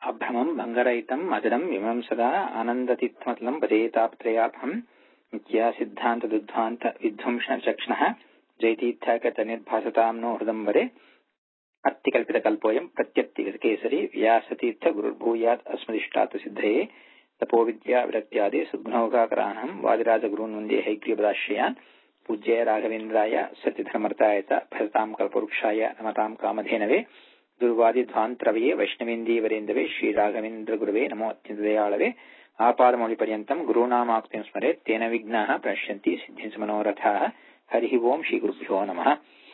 अभ्रमम् भङ्गरहितम् मधुरम् विमम् सदा आनन्दतीर्थमतलम् पदेतापत्रयापहम् नित्या सिद्धान्तदुद्ध्वान्त विध्वंसनचक्षणः जयतीर्थाकतनिर्भासताम् नो हृदम्बरे अत्तिकल्पितकल्पोऽयम् प्रत्यत्तिगतकेसरी व्यासतीर्थ गुरुर्भूयात् अस्मदिष्टात् सिद्धये तपोविद्या विरक्त्यादि सुग्नौकाकराणम् वादिराजगुरून् वन्दे हैग्रीपदाश्रयान् पूज्य राघवेन्द्राय सत्यधर्मर्ताय च भजताम् कल्पवृक्षाय नमताम् कामधेनवे दुर्वादिध्वान्तरवये वैष्णवेन्दीवरेन्दवे श्रीराघवेन्द्रगुरवे नमो अत्यन्तदयाळवे आपादमौलिपर्यन्तम् गुरूणामाक्तिम् स्मरेत् तेन विघ्नाः प्रणश्यन्ति ಸಿದ್ಧಿಂಸ ಮನೋರಥಾಃ ಹರಿ ಓಂ ಶ್ರೀ ಗುರುಭ್ಯೋ ನಮಃ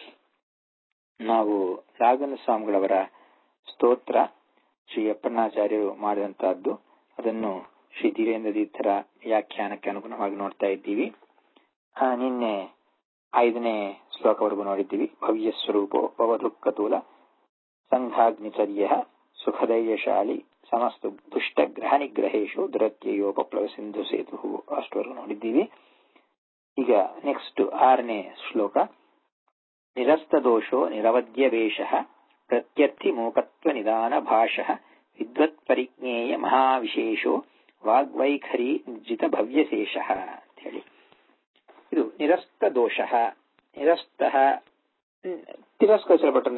ನಾವು ರಾಘವೇಂದ್ರ ಸ್ವಾಮಿಗಳವರ ಸ್ತೋತ್ರ ಶ್ರೀ ಅಪ್ಪಣ್ಣಾಚಾರ್ಯರು ಮಾಡಿದಂತಹದ್ದು ಅದನ್ನು ಶ್ರೀ ಧೀರೇಂದ್ರ ತೀರ್ಥರ ವ್ಯಾಖ್ಯಾನಕ್ಕೆ ಅನುಗುಣವಾಗಿ ನೋಡ್ತಾ ಇದ್ದೀವಿ ಆ, ನಿನ್ನೆ ಐದನೇ ಶ್ಲೋಕವರೆಗೂ ನೋಡಿದ್ದೀವಿ ಭವ್ಯ ಸ್ವರೂಪೋ ಭವದುಃಖತೂಲ ಸಂಘಾಗ್ನಿಚರ್ಯ ಸುಖದೈರ್ಯಶಾಲಿ ಸಮಸ್ತ ದುಷ್ಟ ಗ್ರಹ ನಿಗ್ರಹೇಶು ದುರತ್ಯಯೋಪಪ್ಲವ ಸಿಂಧು ಸೇತು ಅಷ್ಟವರೆಗೂ ನೋಡಿದ್ದೀವಿ ಈಗ ನೆಕ್ಸ್ಟ್ ಆರನೇ ಶ್ಲೋಕ ನಿರಸ್ತ ದೋಷೋ ನಿರವಧ್ಯ ವೇಷ ಪ್ರತ್ಯರ್ಥಿ ಮೂಕತ್ವ ನಿದಾನ ಭಾಷ ವಿದ್ವತ್ ಪರಿಜ್ಞೇಯ ಮಹಾವಿಶೇಷೋ ವಾಗ್ವೈಖರಿ ನಿರ್ಜಿತ ಭವ್ಯಶೇಷ ಅಂತ ಹೇಳಿ ಇದು ನಿರಸ್ತ ದೋಷ ನಿರಸ್ತ ತಿರಸ್ಕರಿಸಲ್ಪಟ್ಟ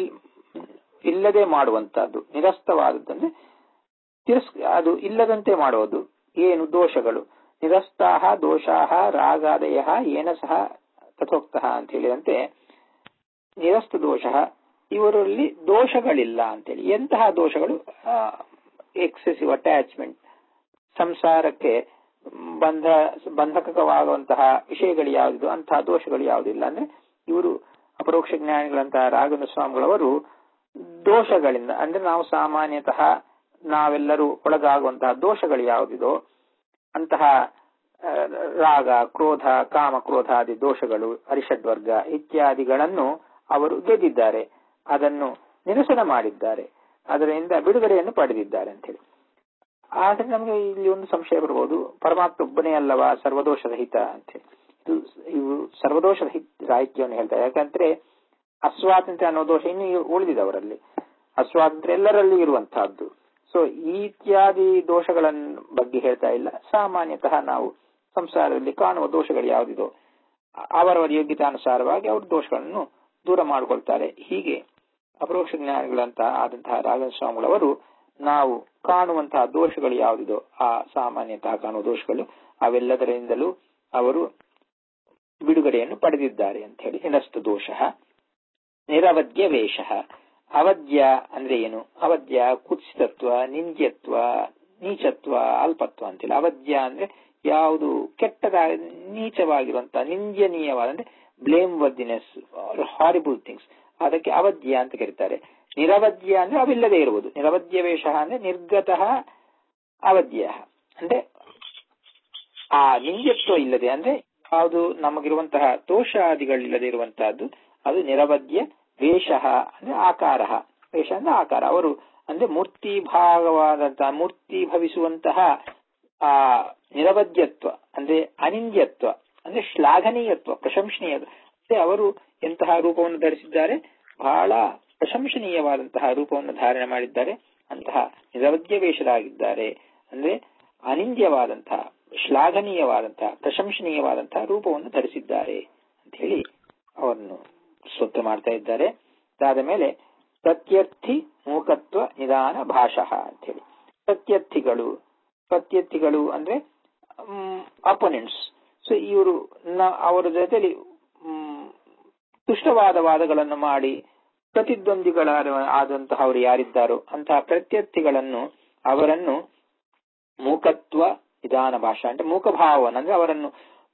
ಇಲ್ಲದೆ ಮಾಡುವಂತಹದ್ದು ನಿರಸ್ತವಾದದ್ದಂದ್ರೆ ತಿರಸ್ ಅದು ಇಲ್ಲದಂತೆ ಮಾಡೋದು ಏನು ದೋಷಗಳು ನಿರಸ್ತಾಹ ದೋಷಾಹ ರಾಗಾದಯ ಏನ ಸಹ ತಥೋಕ್ತಃ ಅಂತ ಹೇಳಿದಂತೆ ನಿರಸ್ತ ದೋಷ ಇವರಲ್ಲಿ ದೋಷಗಳಿಲ್ಲ ಅಂತೇಳಿ ಎಂತಹ ದೋಷಗಳು ಎಕ್ಸೆಸಿವ್ ಅಟ್ಯಾಚ್ಮೆಂಟ್ ಸಂಸಾರಕ್ಕೆ ಬಂಧ ಬಂಧಕವಾಗುವಂತಹ ವಿಷಯಗಳು ಯಾವುದು ಅಂತಹ ದೋಷಗಳು ಯಾವುದಿಲ್ಲ ಅಂದ್ರೆ ಇವರು ಅಪರೋಕ್ಷ ಜ್ಞಾನಿಗಳಂತಹ ರಾಘವೇಂದ್ರ ಸ್ವಾಮಿಗಳವರು ದೋಷಗಳಿಂದ ಅಂದ್ರೆ ನಾವು ಸಾಮಾನ್ಯತಃ ನಾವೆಲ್ಲರೂ ಒಳಗಾಗುವಂತಹ ದೋಷಗಳು ಯಾವುದಿದೋ ಅಂತಹ ಆ, ರಾಗ ಕ್ರೋಧ ಕಾಮ ಕ್ರೋಧಾದಿ ದೋಷಗಳು ಅರಿಷಡ್ವರ್ಗ ಇತ್ಯಾದಿಗಳನ್ನು ಅವರು ಗೆದ್ದಿದ್ದಾರೆ ಅದನ್ನು ನಿರಸನ ಮಾಡಿದ್ದಾರೆ ಅದರಿಂದ ಬಿಡುಗಡೆಯನ್ನು ಪಡೆದಿದ್ದಾರೆ ಅಂತ ಹೇಳಿ ಆದ್ರೆ ನಮಗೆ ಇಲ್ಲಿ ಒಂದು ಸಂಶಯ ಬರ್ಬೋದು ಪರಮಾತ್ಮ ಒಬ್ಬನೇ ಅಲ್ಲವಾ ಸರ್ವದೋಷ ರಹಿತ ಅಂತ ಹೇಳಿ ಇದು ಇವು ಸರ್ವದೋಷ ರಹಿತ ರಾಹಿತ್ಯವನ್ನು ಹೇಳ್ತಾರೆ ಯಾಕಂದ್ರೆ ಅಸ್ವಾತಂತ್ರ್ಯ ಅನ್ನೋ ದೋಷ ಇನ್ನು ಉಳಿದಿದೆ ಅವರಲ್ಲಿ ಅಸ್ವಾತಂತ್ರ್ಯ ಎಲ್ಲರಲ್ಲಿ ಇರುವಂತಹದ್ದು ಸೊ ಈ ಇತ್ಯಾದಿ ದೋಷಗಳ ಬಗ್ಗೆ ಹೇಳ್ತಾ ಇಲ್ಲ ಸಾಮಾನ್ಯತಃ ನಾವು ಸಂಸಾರದಲ್ಲಿ ಕಾಣುವ ದೋಷಗಳು ಯಾವುದಿದೋ ಅವರವರ ಯೋಗ್ಯತಾನುಸಾರವಾಗಿ ಅವ್ರ ದೋಷಗಳನ್ನು ದೂರ ಮಾಡಿಕೊಳ್ತಾರೆ ಹೀಗೆ ಅಪರೋಕ್ಷ ಜ್ಞಾನಿಗಳಂತಹ ಆದಂತಹ ರಾಘವ ಸ್ವಾಮಿಗಳವರು ನಾವು ಕಾಣುವಂತಹ ದೋಷಗಳು ಯಾವುದಿದೋ ಆ ಸಾಮಾನ್ಯತಃ ಕಾಣುವ ದೋಷಗಳು ಅವೆಲ್ಲದರಿಂದಲೂ ಅವರು ಬಿಡುಗಡೆಯನ್ನು ಪಡೆದಿದ್ದಾರೆ ಅಂತ ಹೇಳಿ ನಿರಸ್ತ ದೋಷ ನಿರವಧ್ಯ ವೇಷ ಅವಧ್ಯ ಅಂದ್ರೆ ಏನು ಅವಧ್ಯ ಕುತ್ಸಿತತ್ವ ನಿಂದ್ಯತ್ವ ನೀಚತ್ವ ಅಲ್ಪತ್ವ ಅಂತೇಳಿ ಅವಧ್ಯ ಅಂದ್ರೆ ಯಾವುದು ಕೆಟ್ಟದ ನೀಚವಾಗಿರುವಂತಹ ನಿಂದ್ಯನೀಯವಾದ ಅಂದ್ರೆ ಬ್ಲೇಮ್ ವರ್ದಿನೆಸ್ ಹಾರಿಬಲ್ ಥಿಂಗ್ಸ್ ಅದಕ್ಕೆ ಅವಧ್ಯ ಅಂತ ಕರೀತಾರೆ ನಿರವಧ್ಯ ಅಂದ್ರೆ ಅವಿಲ್ಲದೆ ಇರುವುದು ನಿರವಧ್ಯ ವೇಷ ಅಂದ್ರೆ ನಿರ್ಗತಃ ಅವಧ್ಯ ಅಂದ್ರೆ ಆ ನಿಂದ್ಯತ್ವ ಇಲ್ಲದೆ ಅಂದ್ರೆ ಯಾವುದು ನಮಗಿರುವಂತಹ ದೋಷಾದಿಗಳಿಲ್ಲದೆ ಇರುವಂತಹದ್ದು ಅದು ನಿರವಧ್ಯ ವೇಷ ಅಂದ್ರೆ ಆಕಾರ ವೇಷ ಅಂದ್ರೆ ಆಕಾರ ಅವರು ಅಂದ್ರೆ ಮೂರ್ತಿ ಭಾಗವಾದಂತಹ ಮೂರ್ತಿ ಭವಿಸುವಂತಹ ಆ ನಿರವಧ್ಯತ್ವ ಅಂದ್ರೆ ಅನಿಂದ್ಯತ್ವ ಅಂದ್ರೆ ಶ್ಲಾಘನೀಯತ್ವ ಪ್ರಶಂಸನೀಯ ಅಂದ್ರೆ ಅವರು ಎಂತಹ ರೂಪವನ್ನು ಧರಿಸಿದ್ದಾರೆ ಬಹಳ ಪ್ರಶಂಸನೀಯವಾದಂತಹ ರೂಪವನ್ನು ಧಾರಣೆ ಮಾಡಿದ್ದಾರೆ ಅಂತಹ ನಿರವಧ್ಯ ವೇಷರಾಗಿದ್ದಾರೆ ಅಂದ್ರೆ ಅನಿಂದ್ಯವಾದಂತಹ ಶ್ಲಾಘನೀಯವಾದಂತಹ ಪ್ರಶಂಸನೀಯವಾದಂತಹ ರೂಪವನ್ನು ಧರಿಸಿದ್ದಾರೆ ಅಂತ ಹೇಳಿ ಅವರನ್ನು ಸ್ತೋತ್ರ ಮಾಡ್ತಾ ಇದ್ದಾರೆ ಅದಾದ ಮೇಲೆ ಪ್ರತ್ಯರ್ಥಿ ಮೂಕತ್ವ ನಿಧಾನ ಭಾಷಃ ಅಂತ ಹೇಳಿ ಪ್ರತ್ಯರ್ಥಿಗಳು ಪ್ರತ್ಯರ್ಥಿಗಳು ಅಂದ್ರೆ ಅಪೋನೆಂಟ್ಸ್ ಸೊ ಇವರು ಅವರ ಜೊತೆಲಿ ಮ್, ದುಷ್ಟವಾದ ವಾದಗಳನ್ನು ಮಾಡಿ ಪ್ರತಿದ್ವಂದಿಗಳ ಆದಂತಹ ಅವರು ಯಾರಿದ್ದಾರೋ ಅಂತಹ ಪ್ರತ್ಯರ್ಥಿಗಳನ್ನು ಅವರನ್ನು ಮೂಕತ್ವ ನಿಧಾನ ಭಾಷಾ ಅಂದ್ರೆ ಮೂಕಭಾವನ ಅಂದ್ರೆ ಅವರನ್ನು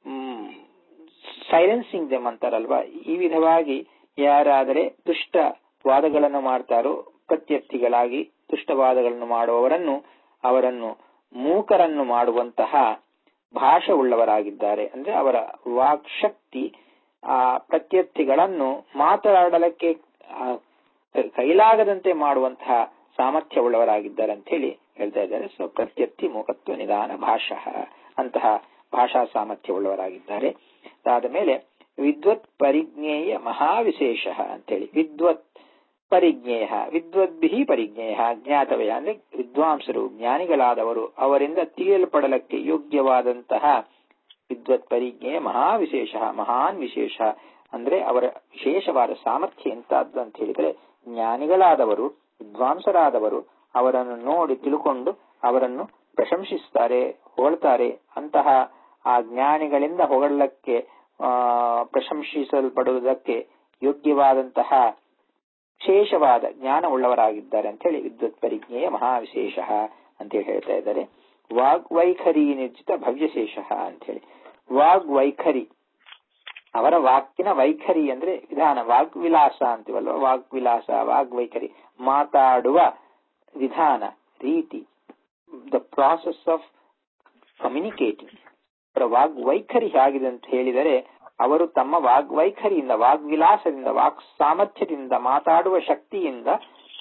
ಸೈಲೆನ್ಸಿಂಗ್ ದೆಮ್ ಅಂತಾರಲ್ವಾ ಈ ವಿಧವಾಗಿ ಯಾರಾದರೆ ದುಷ್ಟ ವಾದಗಳನ್ನು ಮಾಡ್ತಾರೋ ಪ್ರತ್ಯರ್ಥಿಗಳಾಗಿ ದುಷ್ಟವಾದಗಳನ್ನು ಮಾಡುವವರನ್ನು ಅವರನ್ನು ಮೂಕರನ್ನು ಮಾಡುವಂತಹ ಭಾಷೆ ಉಳ್ಳವರಾಗಿದ್ದಾರೆ ಅಂದ್ರೆ ಅವರ ವಾಕ್ಶಕ್ತಿ ಆ ಪ್ರತ್ಯರ್ಥಿಗಳನ್ನು ಮಾತನಾಡಲಕ್ಕೆ ಆ, ಕೈಲಾಗದಂತೆ ಮಾಡುವಂತಹ ಸಾಮರ್ಥ್ಯ ಉಳ್ಳವರಾಗಿದ್ದಾರೆ ಅಂತ ಹೇಳಿ ಹೇಳ್ತಾ ಇದ್ದಾರೆ ಸೊ ಪ್ರತ್ಯರ್ಥಿ ಮೂಕತ್ವ ನಿಧಾನ ಭಾಷಾ ಅಂತಹ ಭಾಷಾ ಸಾಮರ್ಥ್ಯ ಉಳ್ಳವರಾಗಿದ್ದಾರೆ ಅದಾದ ಮೇಲೆ ವಿದ್ವತ್ ಪರಿಜ್ಞೇಯ ಮಹಾವಿಶೇಷ ಅಂತೇಳಿ ವಿದ್ವತ್ ಪರಿಜ್ಞೇಯ ವಿದ್ವದ್ಭಿ ಪರಿಜ್ಞೇಯ ಜ್ಞಾತವ್ಯ ಅಂದ್ರೆ ವಿದ್ವಾಂಸರು ಜ್ಞಾನಿಗಳಾದವರು ಅವರಿಂದ ತಿಳಿಯಲ್ಪಡಲಕ್ಕೆ ಯೋಗ್ಯವಾದಂತಹ ವಿದ್ವತ್ ಪರಿಜ್ಞೆ ಮಹಾವಿಶೇಷ ಮಹಾನ್ ವಿಶೇಷ ಅಂದ್ರೆ ಅವರ ವಿಶೇಷವಾದ ಸಾಮರ್ಥ್ಯ ಎಂತದ್ದು ಅಂತ ಹೇಳಿದ್ರೆ ಜ್ಞಾನಿಗಳಾದವರು ವಿದ್ವಾಂಸರಾದವರು ಅವರನ್ನು ನೋಡಿ ತಿಳ್ಕೊಂಡು ಅವರನ್ನು ಪ್ರಶಂಸಿಸ್ತಾರೆ ಹೊಗಳ್ತಾರೆ ಅಂತಹ ಆ ಜ್ಞಾನಿಗಳಿಂದ ಹೊಗಳಕ್ಕೆ ಆ ಪ್ರಶಂಸಿಸಲ್ಪಡುವುದಕ್ಕೆ ಯೋಗ್ಯವಾದಂತಹ ವಿಶೇಷವಾದ ಜ್ಞಾನ ಉಳ್ಳವರಾಗಿದ್ದಾರೆ ಅಂತ ಹೇಳಿ ವಿದ್ವತ್ ಪರಿಜ್ಞೆಯ ಮಹಾವಿಶೇಷ ಅಂತ ಹೇಳಿ ಹೇಳ್ತಾ ಇದ್ದಾರೆ ವಾಗ್ವೈಖರಿ ನಿರ್ಜಿತ ಭವ್ಯಶೇಷ ಅಂತ ಹೇಳಿ ವಾಗ್ವೈಖರಿ ಅವರ ವಾಕ್ಕಿನ ವೈಖರಿ ಅಂದ್ರೆ ವಿಧಾನ ವಾಗ್ವಿಲಾಸ ಅಂತೀವಲ್ವ ವಾಗ್ವಿಲಾಸ ವಾಗ್ವೈಖರಿ ಮಾತಾಡುವ ವಿಧಾನ ರೀತಿ ದ ಪ್ರಾಸೆಸ್ ಆಫ್ ಕಮ್ಯುನಿಕೇಟಿಂಗ್ ಅವರ ವಾಗ್ವೈಖರಿ ಹೇಗಿದೆ ಅಂತ ಹೇಳಿದರೆ ಅವರು ತಮ್ಮ ವಾಗ್ವೈಖರಿಯಿಂದ ವಾಗ್ವಿಲಾಸದಿಂದ ವಾಕ್ ಸಾಮರ್ಥ್ಯದಿಂದ ಮಾತಾಡುವ ಶಕ್ತಿಯಿಂದ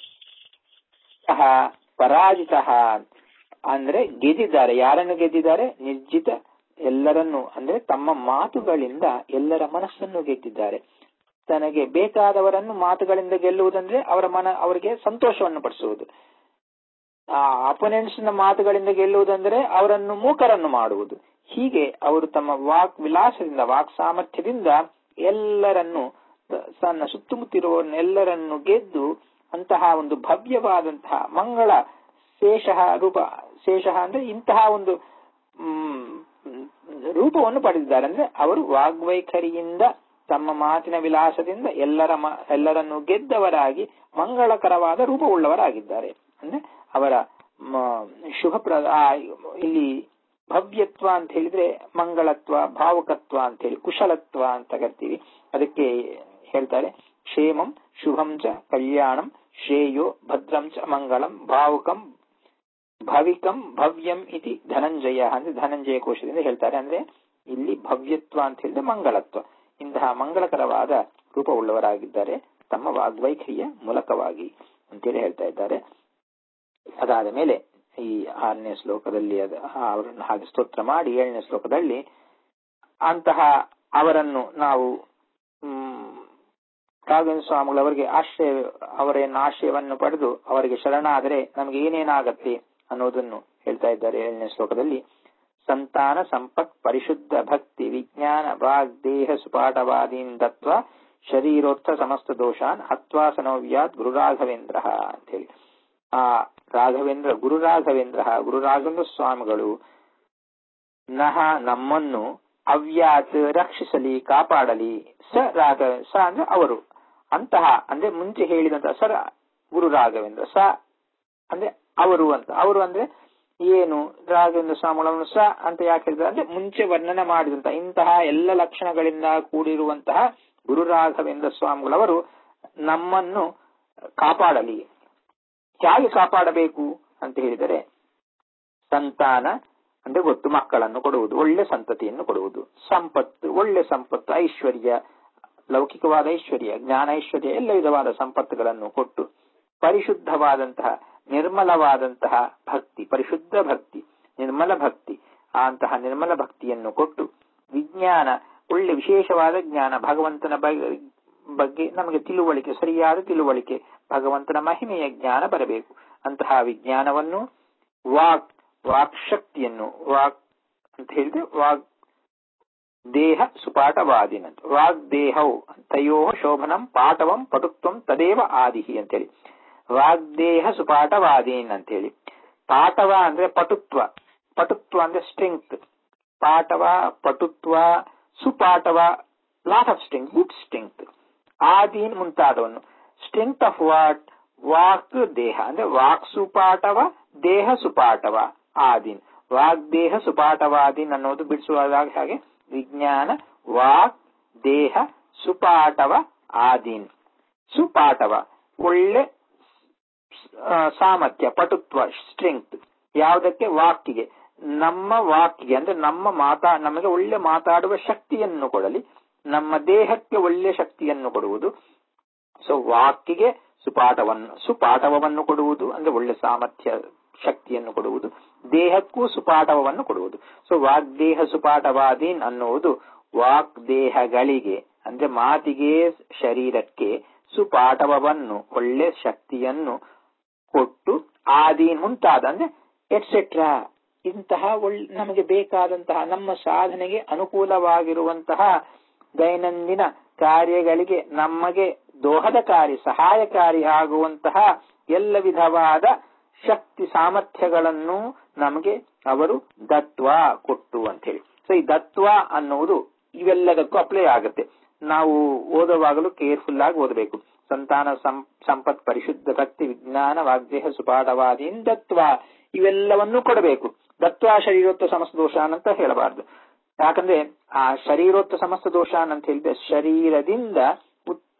ಪರಾಜಿತ ಅಂದ್ರೆ ಗೆದ್ದಿದ್ದಾರೆ ಯಾರನ್ನು ಗೆದ್ದಿದ್ದಾರೆ ನಿರ್ಜಿತ ಎಲ್ಲರನ್ನು ಅಂದ್ರೆ ತಮ್ಮ ಮಾತುಗಳಿಂದ ಎಲ್ಲರ ಮನಸ್ಸನ್ನು ಗೆದ್ದಿದ್ದಾರೆ ತನಗೆ ಬೇಕಾದವರನ್ನು ಮಾತುಗಳಿಂದ ಗೆಲ್ಲುವುದಂದ್ರೆ ಅವರ ಮನ ಅವರಿಗೆ ಸಂತೋಷವನ್ನು ಪಡಿಸುವುದು ಆ ಅಪೋನೆಂಟ್ಸ್ ನ ಮಾತುಗಳಿಂದ ಗೆಲ್ಲುವುದಂದ್ರೆ ಅವರನ್ನು ಮೂಕರನ್ನು ಮಾಡುವುದು ಹೀಗೆ ಅವರು ತಮ್ಮ ವಾಕ್ ವಿಲಾಸದಿಂದ ವಾಕ್ ಸಾಮರ್ಥ್ಯದಿಂದ ಎಲ್ಲರನ್ನು ತನ್ನ ಸುತ್ತಮುತ್ತಿರುವವನ್ನೆಲ್ಲರನ್ನು ಗೆದ್ದು ಅಂತಹ ಒಂದು ಭವ್ಯವಾದಂತಹ ಮಂಗಳ ಶೇಷ ರೂಪ ಶೇಷ ಅಂದ್ರೆ ಇಂತಹ ಒಂದು ರೂಪವನ್ನು ಪಡೆದಿದ್ದಾರೆ ಅಂದ್ರೆ ಅವರು ವಾಗ್ವೈಖರಿಯಿಂದ ತಮ್ಮ ಮಾತಿನ ವಿಲಾಸದಿಂದ ಎಲ್ಲರ ಎಲ್ಲರನ್ನು ಗೆದ್ದವರಾಗಿ ಮಂಗಳಕರವಾದ ರೂಪವುಳ್ಳವರಾಗಿದ್ದಾರೆ ಅಂದ್ರೆ ಅವರ ಶುಭಪ್ರ ಇಲ್ಲಿ ಭವ್ಯತ್ವ ಅಂತ ಹೇಳಿದ್ರೆ ಮಂಗಳತ್ವ ಭಾವುಕತ್ವ ಅಂತ ಹೇಳಿ ಕುಶಲತ್ವ ಅಂತ ಕರಿತೀವಿ ಅದಕ್ಕೆ ಹೇಳ್ತಾರೆ ಕ್ಷೇಮಂ ಶುಭಂ ಚ ಕಲ್ಯಾಣಂ ಶ್ರೇಯೋ ಭದ್ರಂ ಚ ಮಂಗಳಂ ಭಾವುಕಂ ಭವಿಕಂ ಭವ್ಯಂ ಇತಿ ಧನಂಜಯ ಅಂದ್ರೆ ಧನಂಜಯ ಕೋಶದಿಂದ ಹೇಳ್ತಾರೆ ಅಂದ್ರೆ ಇಲ್ಲಿ ಭವ್ಯತ್ವ ಅಂತ ಹೇಳಿದ್ರೆ ಮಂಗಳತ್ವ ಇಂತಹ ಮಂಗಳಕರವಾದ ರೂಪವುಳ್ಳವರಾಗಿದ್ದಾರೆ ತಮ್ಮ ವಾಗ್ವೈಖರಿಯ ಮೂಲಕವಾಗಿ ಅಂತೇಳಿ ಹೇಳ್ತಾ ಇದ್ದಾರೆ ಅದಾದ ಮೇಲೆ ಈ ಆರನೇ ಶ್ಲೋಕದಲ್ಲಿ ಅವರನ್ನು ಹಾಗೆ ಸ್ತೋತ್ರ ಮಾಡಿ ಏಳನೇ ಶ್ಲೋಕದಲ್ಲಿ ಅಂತಹ ಅವರನ್ನು ನಾವು ರಾಘವೇಂದ್ರ ಸ್ವಾಮಿಗಳವರಿಗೆ ಆಶ್ರಯ ಅವರೇನು ಆಶ್ರಯವನ್ನು ಪಡೆದು ಅವರಿಗೆ ಶರಣಾದರೆ ನಮಗೆ ಏನೇನಾಗತ್ತೆ ಅನ್ನೋದನ್ನು ಹೇಳ್ತಾ ಇದ್ದಾರೆ ಏಳನೇ ಶ್ಲೋಕದಲ್ಲಿ ಸಂತಾನ ಸಂಪತ್ ಪರಿಶುದ್ಧ ಭಕ್ತಿ ವಿಜ್ಞಾನ ವಾಗ್ ದೇಹ ಸುಪಾಠವಾದೀನ್ ದತ್ವ ಶರೀರೋತ್ಥ ಸಮಸ್ತ ದೋಷಾನ್ ಹತ್ವಾ ಸನೋವ್ಯಾತ್ ಗುರು ರಾಘವೇಂದ್ರ ಅಂತ ಹೇಳಿ ಆ ರಾಘವೇಂದ್ರ ಗುರು ರಾಘವೇಂದ್ರ ಗುರು ರಾಘವೇಂದ್ರ ಸ್ವಾಮಿಗಳು ನಹ ನಮ್ಮನ್ನು ಅವ್ಯಾತ್ ರಕ್ಷಿಸಲಿ ಕಾಪಾಡಲಿ ಸ ರಾಘ ಸ ಅಂದ್ರೆ ಅವರು ಅಂತಹ ಅಂದ್ರೆ ಮುಂಚೆ ಹೇಳಿದಂತಹ ಸರ ಗುರು ರಾಘವೇಂದ್ರ ಸ ಅಂದ್ರೆ ಅವರು ಅಂತ ಅವರು ಅಂದ್ರೆ ಏನು ರಾಘವೇಂದ್ರ ಸ್ವಾಮಿಗಳನ್ನು ಸ ಅಂತ ಯಾಕೆ ಹೇಳಿದ್ರೆ ಅಂದ್ರೆ ಮುಂಚೆ ವರ್ಣನೆ ಮಾಡಿದಂತಹ ಇಂತಹ ಎಲ್ಲ ಲಕ್ಷಣಗಳಿಂದ ಕೂಡಿರುವಂತಹ ಗುರು ರಾಘವೇಂದ್ರ ಸ್ವಾಮಿಗಳವರು ನಮ್ಮನ್ನು ಕಾಪಾಡಲಿ ಹೇಗೆ ಕಾಪಾಡಬೇಕು ಅಂತ ಹೇಳಿದರೆ ಸಂತಾನ ಅಂದ್ರೆ ಗೊತ್ತು ಮಕ್ಕಳನ್ನು ಕೊಡುವುದು ಒಳ್ಳೆ ಸಂತತಿಯನ್ನು ಕೊಡುವುದು ಸಂಪತ್ತು ಒಳ್ಳೆ ಸಂಪತ್ತು ಐಶ್ವರ್ಯ ಲೌಕಿಕವಾದ ಐಶ್ವರ್ಯ ಜ್ಞಾನ ಐಶ್ವರ್ಯ ಎಲ್ಲ ವಿಧವಾದ ಸಂಪತ್ತುಗಳನ್ನು ಕೊಟ್ಟು ಪರಿಶುದ್ಧವಾದಂತಹ ನಿರ್ಮಲವಾದಂತಹ ಭಕ್ತಿ ಪರಿಶುದ್ಧ ಭಕ್ತಿ ನಿರ್ಮಲ ಭಕ್ತಿ ಅಂತಹ ನಿರ್ಮಲ ಭಕ್ತಿಯನ್ನು ಕೊಟ್ಟು ವಿಜ್ಞಾನ ಒಳ್ಳೆ ವಿಶೇಷವಾದ ಜ್ಞಾನ ಭಗವಂತನ ಬಗ್ಗೆ ನಮಗೆ ತಿಳುವಳಿಕೆ ಸರಿಯಾದ ತಿಳುವಳಿಕೆ ಭಗವಂತನ ಮಹಿಮೆಯ ಜ್ಞಾನ ಬರಬೇಕು ಅಂತಹ ವಿಜ್ಞಾನವನ್ನು ವಾಕ್ ವಾಕ್ ಶಕ್ತಿಯನ್ನು ವಾಕ್ ಅಂತ ಹೇಳಿದ್ರೆ ವಾಗ್ ದೇಹ ಸುಪಾಠವಾದಿನಂತ ವಾಗ್ ದೇಹವು ತಯೋ ಶೋಭನಂ ಪಾಠವಂ ಪಟುತ್ವಂ ತದೇವ ಆದಿಹಿ ಅಂತೇಳಿ ವಾಗ್ದೇಹ ಸುಪಾಠವಾದೀನ್ ಅಂತೇಳಿ ಪಾಠವ ಅಂದ್ರೆ ಪಟುತ್ವ ಪಟುತ್ವ ಅಂದ್ರೆ ಸ್ಟ್ರೆಂಗ್ತ್ ಪಾಠವ ಪಟುತ್ವ ಸುಪಾಠವ lot of strength good strength ಆದೀನ್ ಮುಂತಾದವನ್ನು ಸ್ಟ್ರೆಂಗ್ತ್ ಆಫ್ ವಾಟ್ ವಾಕ್ ದೇಹ ಅಂದ್ರೆ ವಾಕ್ ಸುಪಾಠವ ದೇಹ ಸುಪಾಠವ ಆದೀನ್ ವಾಗ್ ದೇಹ ಸುಪಾಠವಾದೀನ್ ಅನ್ನೋದು ಬಿಡಿಸುವಾಗ ಹಾಗೆ ವಿಜ್ಞಾನ ವಾಕ್ ದೇಹ ಸುಪಾಠವ ಆದೀನ್ ಸುಪಾಠವ ಒಳ್ಳೆ ಸಾಮರ್ಥ್ಯ ಪಟುತ್ವ ಸ್ಟ್ರೆಂಗ್ತ್ ಯಾವುದಕ್ಕೆ ವಾಕ್ಗೆ ನಮ್ಮ ವಾಕ್ಗೆ ಅಂದ್ರೆ ನಮ್ಮ ಮಾತಾ ನಮಗೆ ಒಳ್ಳೆ ಮಾತಾಡುವ ಶಕ್ತಿಯನ್ನು ಕೊಡಲಿ ನಮ್ಮ ದೇಹಕ್ಕೆ ಒಳ್ಳೆ ಶಕ್ತಿಯನ್ನು ಕೊಡುವುದು ಸೊ ವಾಕ್ಕಿಗೆ ಸುಪಾಠವನ್ನು ಸುಪಾಠವವನ್ನು ಕೊಡುವುದು ಅಂದ್ರೆ ಒಳ್ಳೆ ಸಾಮರ್ಥ್ಯ ಶಕ್ತಿಯನ್ನು ಕೊಡುವುದು ದೇಹಕ್ಕೂ ಸುಪಾಠವವನ್ನು ಕೊಡುವುದು ಸೊ ವಾಗ್ದೇಹ ಸುಪಾಠವಾದೀನ್ ಅನ್ನುವುದು ವಾಕ್ ದೇಹಗಳಿಗೆ ಅಂದ್ರೆ ಮಾತಿಗೆ ಶರೀರಕ್ಕೆ ಸುಪಾಠವನ್ನು ಒಳ್ಳೆ ಶಕ್ತಿಯನ್ನು ಕೊಟ್ಟು ಆದಿ ಮುಂತಾದ ಅಂದ್ರೆ ಎಟ್ಸೆಟ್ರಾ ಇಂತಹ ಒಳ್ಳೆ ನಮಗೆ ಬೇಕಾದಂತಹ ನಮ್ಮ ಸಾಧನೆಗೆ ಅನುಕೂಲವಾಗಿರುವಂತಹ ದೈನಂದಿನ ಕಾರ್ಯಗಳಿಗೆ ನಮಗೆ ದೋಹದಕಾರಿ ಸಹಾಯಕಾರಿ ಆಗುವಂತಹ ಎಲ್ಲ ವಿಧವಾದ ಶಕ್ತಿ ಸಾಮರ್ಥ್ಯಗಳನ್ನು ನಮಗೆ ಅವರು ದತ್ವ ಕೊಟ್ಟು ಅಂತ ಹೇಳಿ ಸೊ ಈ ದತ್ವ ಅನ್ನುವುದು ಇವೆಲ್ಲದಕ್ಕೂ ಅಪ್ಲೈ ಆಗುತ್ತೆ ನಾವು ಓದುವಾಗಲೂ ಕೇರ್ಫುಲ್ ಆಗಿ ಓದಬೇಕು ಸಂತಾನ ಸಂಪತ್ ಪರಿಶುದ್ಧ ಭಕ್ತಿ ವಿಜ್ಞಾನ ವಾಗ್ದೇಹ ಸುಪಾಠವಾದೀನ್ ದತ್ವ ಇವೆಲ್ಲವನ್ನೂ ಕೊಡಬೇಕು ದತ್ವ ಶರೀರೋತ್ತ ಸಮಸ್ತ ದೋಷಾನ್ ಅಂತ ಹೇಳಬಾರ್ದು ಯಾಕಂದ್ರೆ ಆ ಶರೀರೋತ್ತ ಸಮಸ್ತ ದೋಷಾನ್ ಅಂತ ಹೇಳಿದ್ರೆ ಶರೀರದಿಂದ ಉತ್ಥ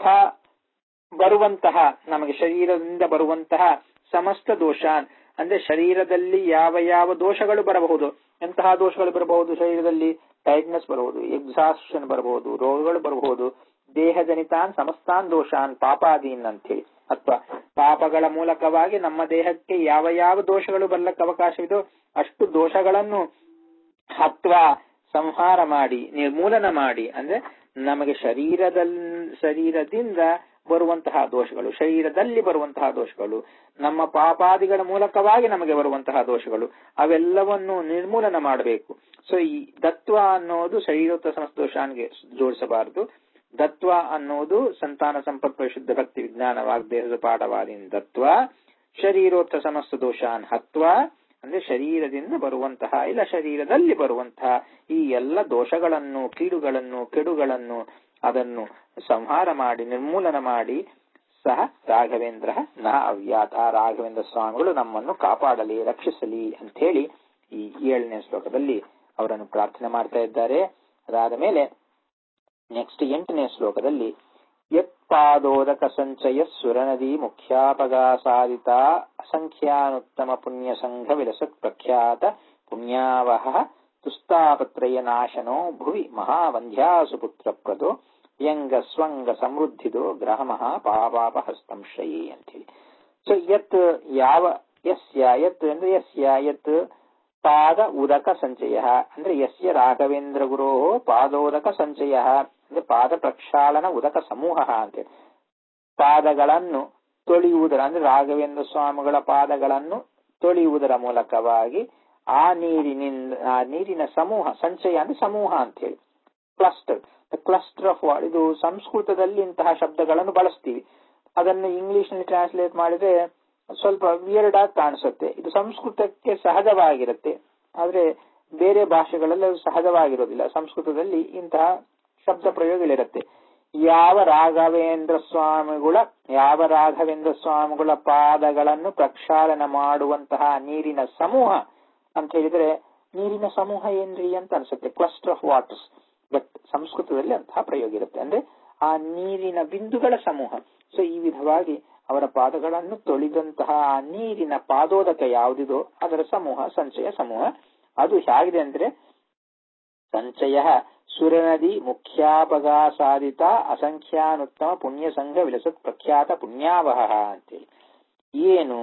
ಬರುವಂತಹ ನಮಗೆ ಶರೀರದಿಂದ ಬರುವಂತಹ ಸಮಸ್ತ ದೋಷಾನ್ ಅಂದ್ರೆ ಶರೀರದಲ್ಲಿ ಯಾವ ಯಾವ ದೋಷಗಳು ಬರಬಹುದು ಎಂತಹ ದೋಷಗಳು ಬರಬಹುದು ಶರೀರದಲ್ಲಿ ಟೈಟ್ನೆಸ್ ಬರಬಹುದು ಎಕ್ಸಾಸ್ಷನ್ ಬರಬಹುದು ರೋಗಗಳು ಬರಬಹುದು ದೇಹಜನಿತಾನ್ ಸಮಸ್ತಾನ್ ದೋಷಾನ್ ಪಾಪಾದೀನ್ ಅಂತೇಳಿ ಅಥವಾ ಪಾಪಗಳ ಮೂಲಕವಾಗಿ ನಮ್ಮ ದೇಹಕ್ಕೆ ಯಾವ ಯಾವ ದೋಷಗಳು ಬರ್ಲಕ್ಕೆ ಅವಕಾಶವಿದೋ ಅಷ್ಟು ದೋಷಗಳನ್ನು ಹತ್ವ ಸಂಹಾರ ಮಾಡಿ ನಿರ್ಮೂಲನ ಮಾಡಿ ಅಂದ್ರೆ ನಮಗೆ ಶರೀರದಲ್ಲಿ ಶರೀರದಿಂದ ಬರುವಂತಹ ದೋಷಗಳು ಶರೀರದಲ್ಲಿ ಬರುವಂತಹ ದೋಷಗಳು ನಮ್ಮ ಪಾಪಾದಿಗಳ ಮೂಲಕವಾಗಿ ನಮಗೆ ಬರುವಂತಹ ದೋಷಗಳು ಅವೆಲ್ಲವನ್ನು ನಿರ್ಮೂಲನ ಮಾಡಬೇಕು ಸೊ ಈ ದತ್ವ ಅನ್ನೋದು ಶರೀರೋತ್ತ ಸಮಸ್ತ ದೋಷಾನ್ಗೆ ಜೋಡಿಸಬಾರದು ದತ್ವ ಅನ್ನೋದು ಸಂತಾನ ಸಂಪತ್ ಪರಿಶುದ್ಧ ಭಕ್ತಿ ವಿಜ್ಞಾನ ವಾಗ್ದೇಹದ ಪಾಠವಾದಿನ ದತ್ವ ಶರೀರೋತ್ತ ಸಮಸ್ತ ದೋಷಾನ್ ಹತ್ವ ಅಂದ್ರೆ ಶರೀರದಿಂದ ಬರುವಂತಹ ಇಲ್ಲ ಶರೀರದಲ್ಲಿ ಬರುವಂತಹ ಈ ಎಲ್ಲ ದೋಷಗಳನ್ನು ಕೀಡುಗಳನ್ನು ಕೆಡುಗಳನ್ನು ಅದನ್ನು ಸಂಹಾರ ಮಾಡಿ ನಿರ್ಮೂಲನ ಮಾಡಿ ಸಹ ರಾಘವೇಂದ್ರ ನ ಅವ್ಯಾತ ರಾಘವೇಂದ್ರ ಸ್ವಾಮಿಗಳು ನಮ್ಮನ್ನು ಕಾಪಾಡಲಿ ರಕ್ಷಿಸಲಿ ಅಂತ ಹೇಳಿ ಈ ಏಳನೇ ಶ್ಲೋಕದಲ್ಲಿ ಅವರನ್ನು ಪ್ರಾರ್ಥನೆ ಮಾಡ್ತಾ ಇದ್ದಾರೆ ಅದಾದ ಮೇಲೆ ನೆಕ್ಸ್ಟ್ ಎಂಟನೇ ಶ್ಲೋಕದಲ್ಲಿ ಯತ್ಪಾದೋದಕ ಸಂಚಯ ಸುರನದಿ ಮುಖ್ಯಾಪಗಾ ಸಾಧಿತ ಅಸಂಖ್ಯಾನುತ್ತಮ ಪುಣ್ಯ ಸಂಘ ವಿಲಸತ್ ಪ್ರಖ್ಯಾತ ಪುಣ್ಯಾವಹ ತುಸ್ತಾಪತ್ರಯ ನಾಶನೋ ಭುವಿ ಮಹಾವಂಧ್ಯಾಸು ಪುತ್ರ ಪ್ರದೋ ವ್ಯಂಗ ಸ್ವಂಗ ಸಮೃದ್ಧಿದೋ ಗ್ರಹಮಃ ಪಾಪಾಪಹಸ್ತಂ ಶ್ರಯೇ ಅಂತೇಳಿ ಸೊ ಯತ್ ಯಾವ ಯಸ್ಯ ಯತ್ ಅಂದ್ರೆ ಯಸ್ಯ ಯತ್ ಪಾದ ಉದಕ ಸಂಚಯ ಅಂದ್ರೆ ಯಸ್ಯ ರಾಘವೇಂದ್ರ ಗುರೋ ಪಾದೋದಕ ಸಂಚಯ ಅಂದ್ರೆ ಪಾದ ಪ್ರಕ್ಷಾಳನ ಉದಕ ಸಮೂಹ ಅಂತೇಳಿ ಪಾದಗಳನ್ನು ತೊಳೆಯುವುದರ ಅಂದ್ರೆ ರಾಘವೇಂದ್ರ ಸ್ವಾಮಿಗಳ ಪಾದಗಳನ್ನು ತೊಳೆಯುವುದರ ಮೂಲಕವಾಗಿ ಆ ನೀರಿನಿಂದ ಆ ನೀರಿನ ಸಮೂಹ ಸಂಚಯ ಅಂದ್ರೆ ಸಮೂಹ ಅಂತ ಹೇಳಿ ಕ್ಲಸ್ಟರ್ ಕ್ಲಸ್ಟರ್ ಆಫ್ ವಾಟ್ ಇದು ಸಂಸ್ಕೃತದಲ್ಲಿ ಇಂತಹ ಶಬ್ದಗಳನ್ನು ಬಳಸ್ತೀವಿ ಅದನ್ನು ಇಂಗ್ಲಿಷ್ ನಲ್ಲಿ ಟ್ರಾನ್ಸ್ಲೇಟ್ ಮಾಡಿದ್ರೆ ಸ್ವಲ್ಪ ವಿಯರ್ಡ್ ಆಗಿ ಕಾಣಿಸುತ್ತೆ ಇದು ಸಂಸ್ಕೃತಕ್ಕೆ ಸಹಜವಾಗಿರುತ್ತೆ ಆದ್ರೆ ಬೇರೆ ಭಾಷೆಗಳಲ್ಲಿ ಅದು ಸಹಜವಾಗಿರೋದಿಲ್ಲ ಸಂಸ್ಕೃತದಲ್ಲಿ ಇಂತಹ ಶಬ್ದ ಪ್ರಯೋಗಗಳಿರುತ್ತೆ ಯಾವ ರಾಘವೇಂದ್ರ ಸ್ವಾಮಿಗಳ ಯಾವ ರಾಘವೇಂದ್ರ ಸ್ವಾಮಿಗಳ ಪಾದಗಳನ್ನು ಪ್ರಕ್ಷಾಳನ ಮಾಡುವಂತಹ ನೀರಿನ ಸಮೂಹ ಅಂತ ಹೇಳಿದ್ರೆ ನೀರಿನ ಸಮೂಹ ಏನ್ರಿ ಅಂತ ಅನ್ಸುತ್ತೆ ಕ್ಲಸ್ಟರ್ ಆಫ್ ವಾಟರ್ಸ್ ಬಟ್ ಸಂಸ್ಕೃತದಲ್ಲಿ ಅಂತಹ ಪ್ರಯೋಗ ಇರುತ್ತೆ ಅಂದ್ರೆ ಆ ನೀರಿನ ಬಿಂದುಗಳ ಸಮೂಹ ಸೊ ಈ ವಿಧವಾಗಿ ಅವರ ಪಾದಗಳನ್ನು ತೊಳೆದಂತಹ ಆ ನೀರಿನ ಪಾದೋದಕ ಯಾವುದಿದೋ ಅದರ ಸಮೂಹ ಸಂಚಯ ಸಮೂಹ ಅದು ಹೇಗಿದೆ ಅಂದ್ರೆ ಸಂಚಯ ಸುರನದಿ ಮುಖ್ಯಾಪಗಾ ಸಾಧಿತ ಅಸಂಖ್ಯಾನುತ್ತಮ ಪುಣ್ಯ ಸಂಘ ವಿಲಸತ್ ಪ್ರಖ್ಯಾತ ಪುಣ್ಯಾವಹ ಅಂತೇಳಿ ಏನು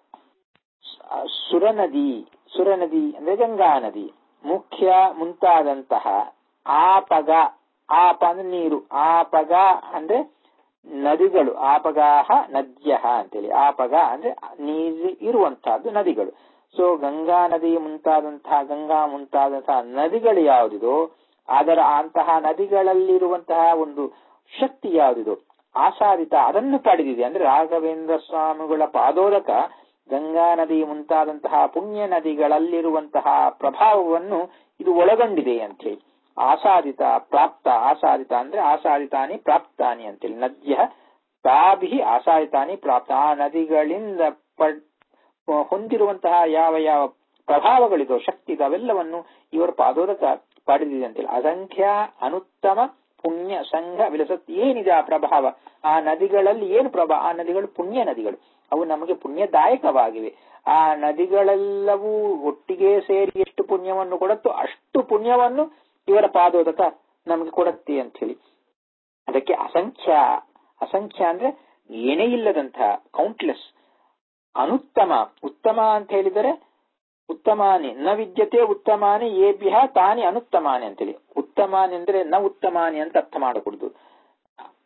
ಸುರನದಿ ಸುರನದಿ ಅಂದ್ರೆ ಗಂಗಾ ನದಿ ಮುಖ್ಯ ಮುಂತಾದಂತಹ ಆಪಗ ಆಪ ಅಂದ್ರೆ ನೀರು ಆಪಗ ಅಂದ್ರೆ ನದಿಗಳು ಆಪಗಾಹ ನದ್ಯ ಅಂತೇಳಿ ಆಪಗ ಅಂದ್ರೆ ನೀರು ಇರುವಂತಹದ್ದು ನದಿಗಳು ಸೊ ಗಂಗಾ ನದಿ ಮುಂತಾದಂತಹ ಗಂಗಾ ಮುಂತಾದಂತಹ ನದಿಗಳು ಯಾವುದಿದೋ ಅದರ ಅಂತಹ ನದಿಗಳಲ್ಲಿರುವಂತಹ ಒಂದು ಶಕ್ತಿ ಯಾವುದಿದೋ ಆಸಾದಿತ ಅದನ್ನು ಪಡೆದಿದೆ ಅಂದ್ರೆ ರಾಘವೇಂದ್ರ ಸ್ವಾಮಿಗಳ ಪಾದೋದಕ ಗಂಗಾ ನದಿ ಮುಂತಾದಂತಹ ಪುಣ್ಯ ನದಿಗಳಲ್ಲಿರುವಂತಹ ಪ್ರಭಾವವನ್ನು ಇದು ಒಳಗೊಂಡಿದೆ ಅಂತ ಹೇಳಿ ಆಸಾದಿತ ಪ್ರಾಪ್ತ ಆಸಾದಿತ ಅಂದ್ರೆ ಆಸಾದಿತಾನಿ ಪ್ರಾಪ್ತಾನಿ ಅಂತೇಳಿ ನದ್ಯ ತಾಭಿ ಆಸಾದಿತಾನಿ ಪ್ರಾಪ್ತ ಆ ನದಿಗಳಿಂದ ಹೊಂದಿರುವಂತಹ ಯಾವ ಯಾವ ಪ್ರಭಾವಗಳಿದೋ ಶಕ್ತಿ ಅವೆಲ್ಲವನ್ನು ಇವರ ಪಾದೋದಕ ಪಡೆದಿದೆ ಅಂತೇಳಿ ಅಸಂಖ್ಯ ಅನುತ್ತಮ ಪುಣ್ಯ ಸಂಘ ವಿಲಸತ್ ಏನಿದೆ ಆ ಪ್ರಭಾವ ಆ ನದಿಗಳಲ್ಲಿ ಏನು ಪ್ರಭಾವ ಆ ನದಿಗಳು ಪುಣ್ಯ ನದಿಗಳು ಅವು ನಮಗೆ ಪುಣ್ಯದಾಯಕವಾಗಿವೆ ಆ ನದಿಗಳೆಲ್ಲವೂ ಒಟ್ಟಿಗೆ ಸೇರಿ ಎಷ್ಟು ಪುಣ್ಯವನ್ನು ಕೊಡುತ್ತೋ ಅಷ್ಟು ಪುಣ್ಯವನ್ನು ಇವರ ಪಾದೋದಕ ನಮಗೆ ಕೊಡುತ್ತೆ ಅಂತ ಹೇಳಿ ಅದಕ್ಕೆ ಅಸಂಖ್ಯ ಅಸಂಖ್ಯ ಅಂದ್ರೆ ಏನೇ ಇಲ್ಲದಂತಹ ಕೌಂಟ್ಲೆಸ್ ಅನುತ್ತಮ ಉತ್ತಮ ಅಂತ ಹೇಳಿದರೆ ಉತ್ತಮಾನಿ ನ ವಿದ್ಯತೆ ಉತ್ತಮಾನಿ ಏಭ್ಯ ತಾನಿ ಅನುತ್ತಮಾನಿ ಅಂತೇಳಿ ಉತ್ತಮಾನಿ ಅಂದ್ರೆ ನ ಉತ್ತಮಾನಿ ಅಂತ ಅರ್ಥ ಮಾಡಕೂಡದು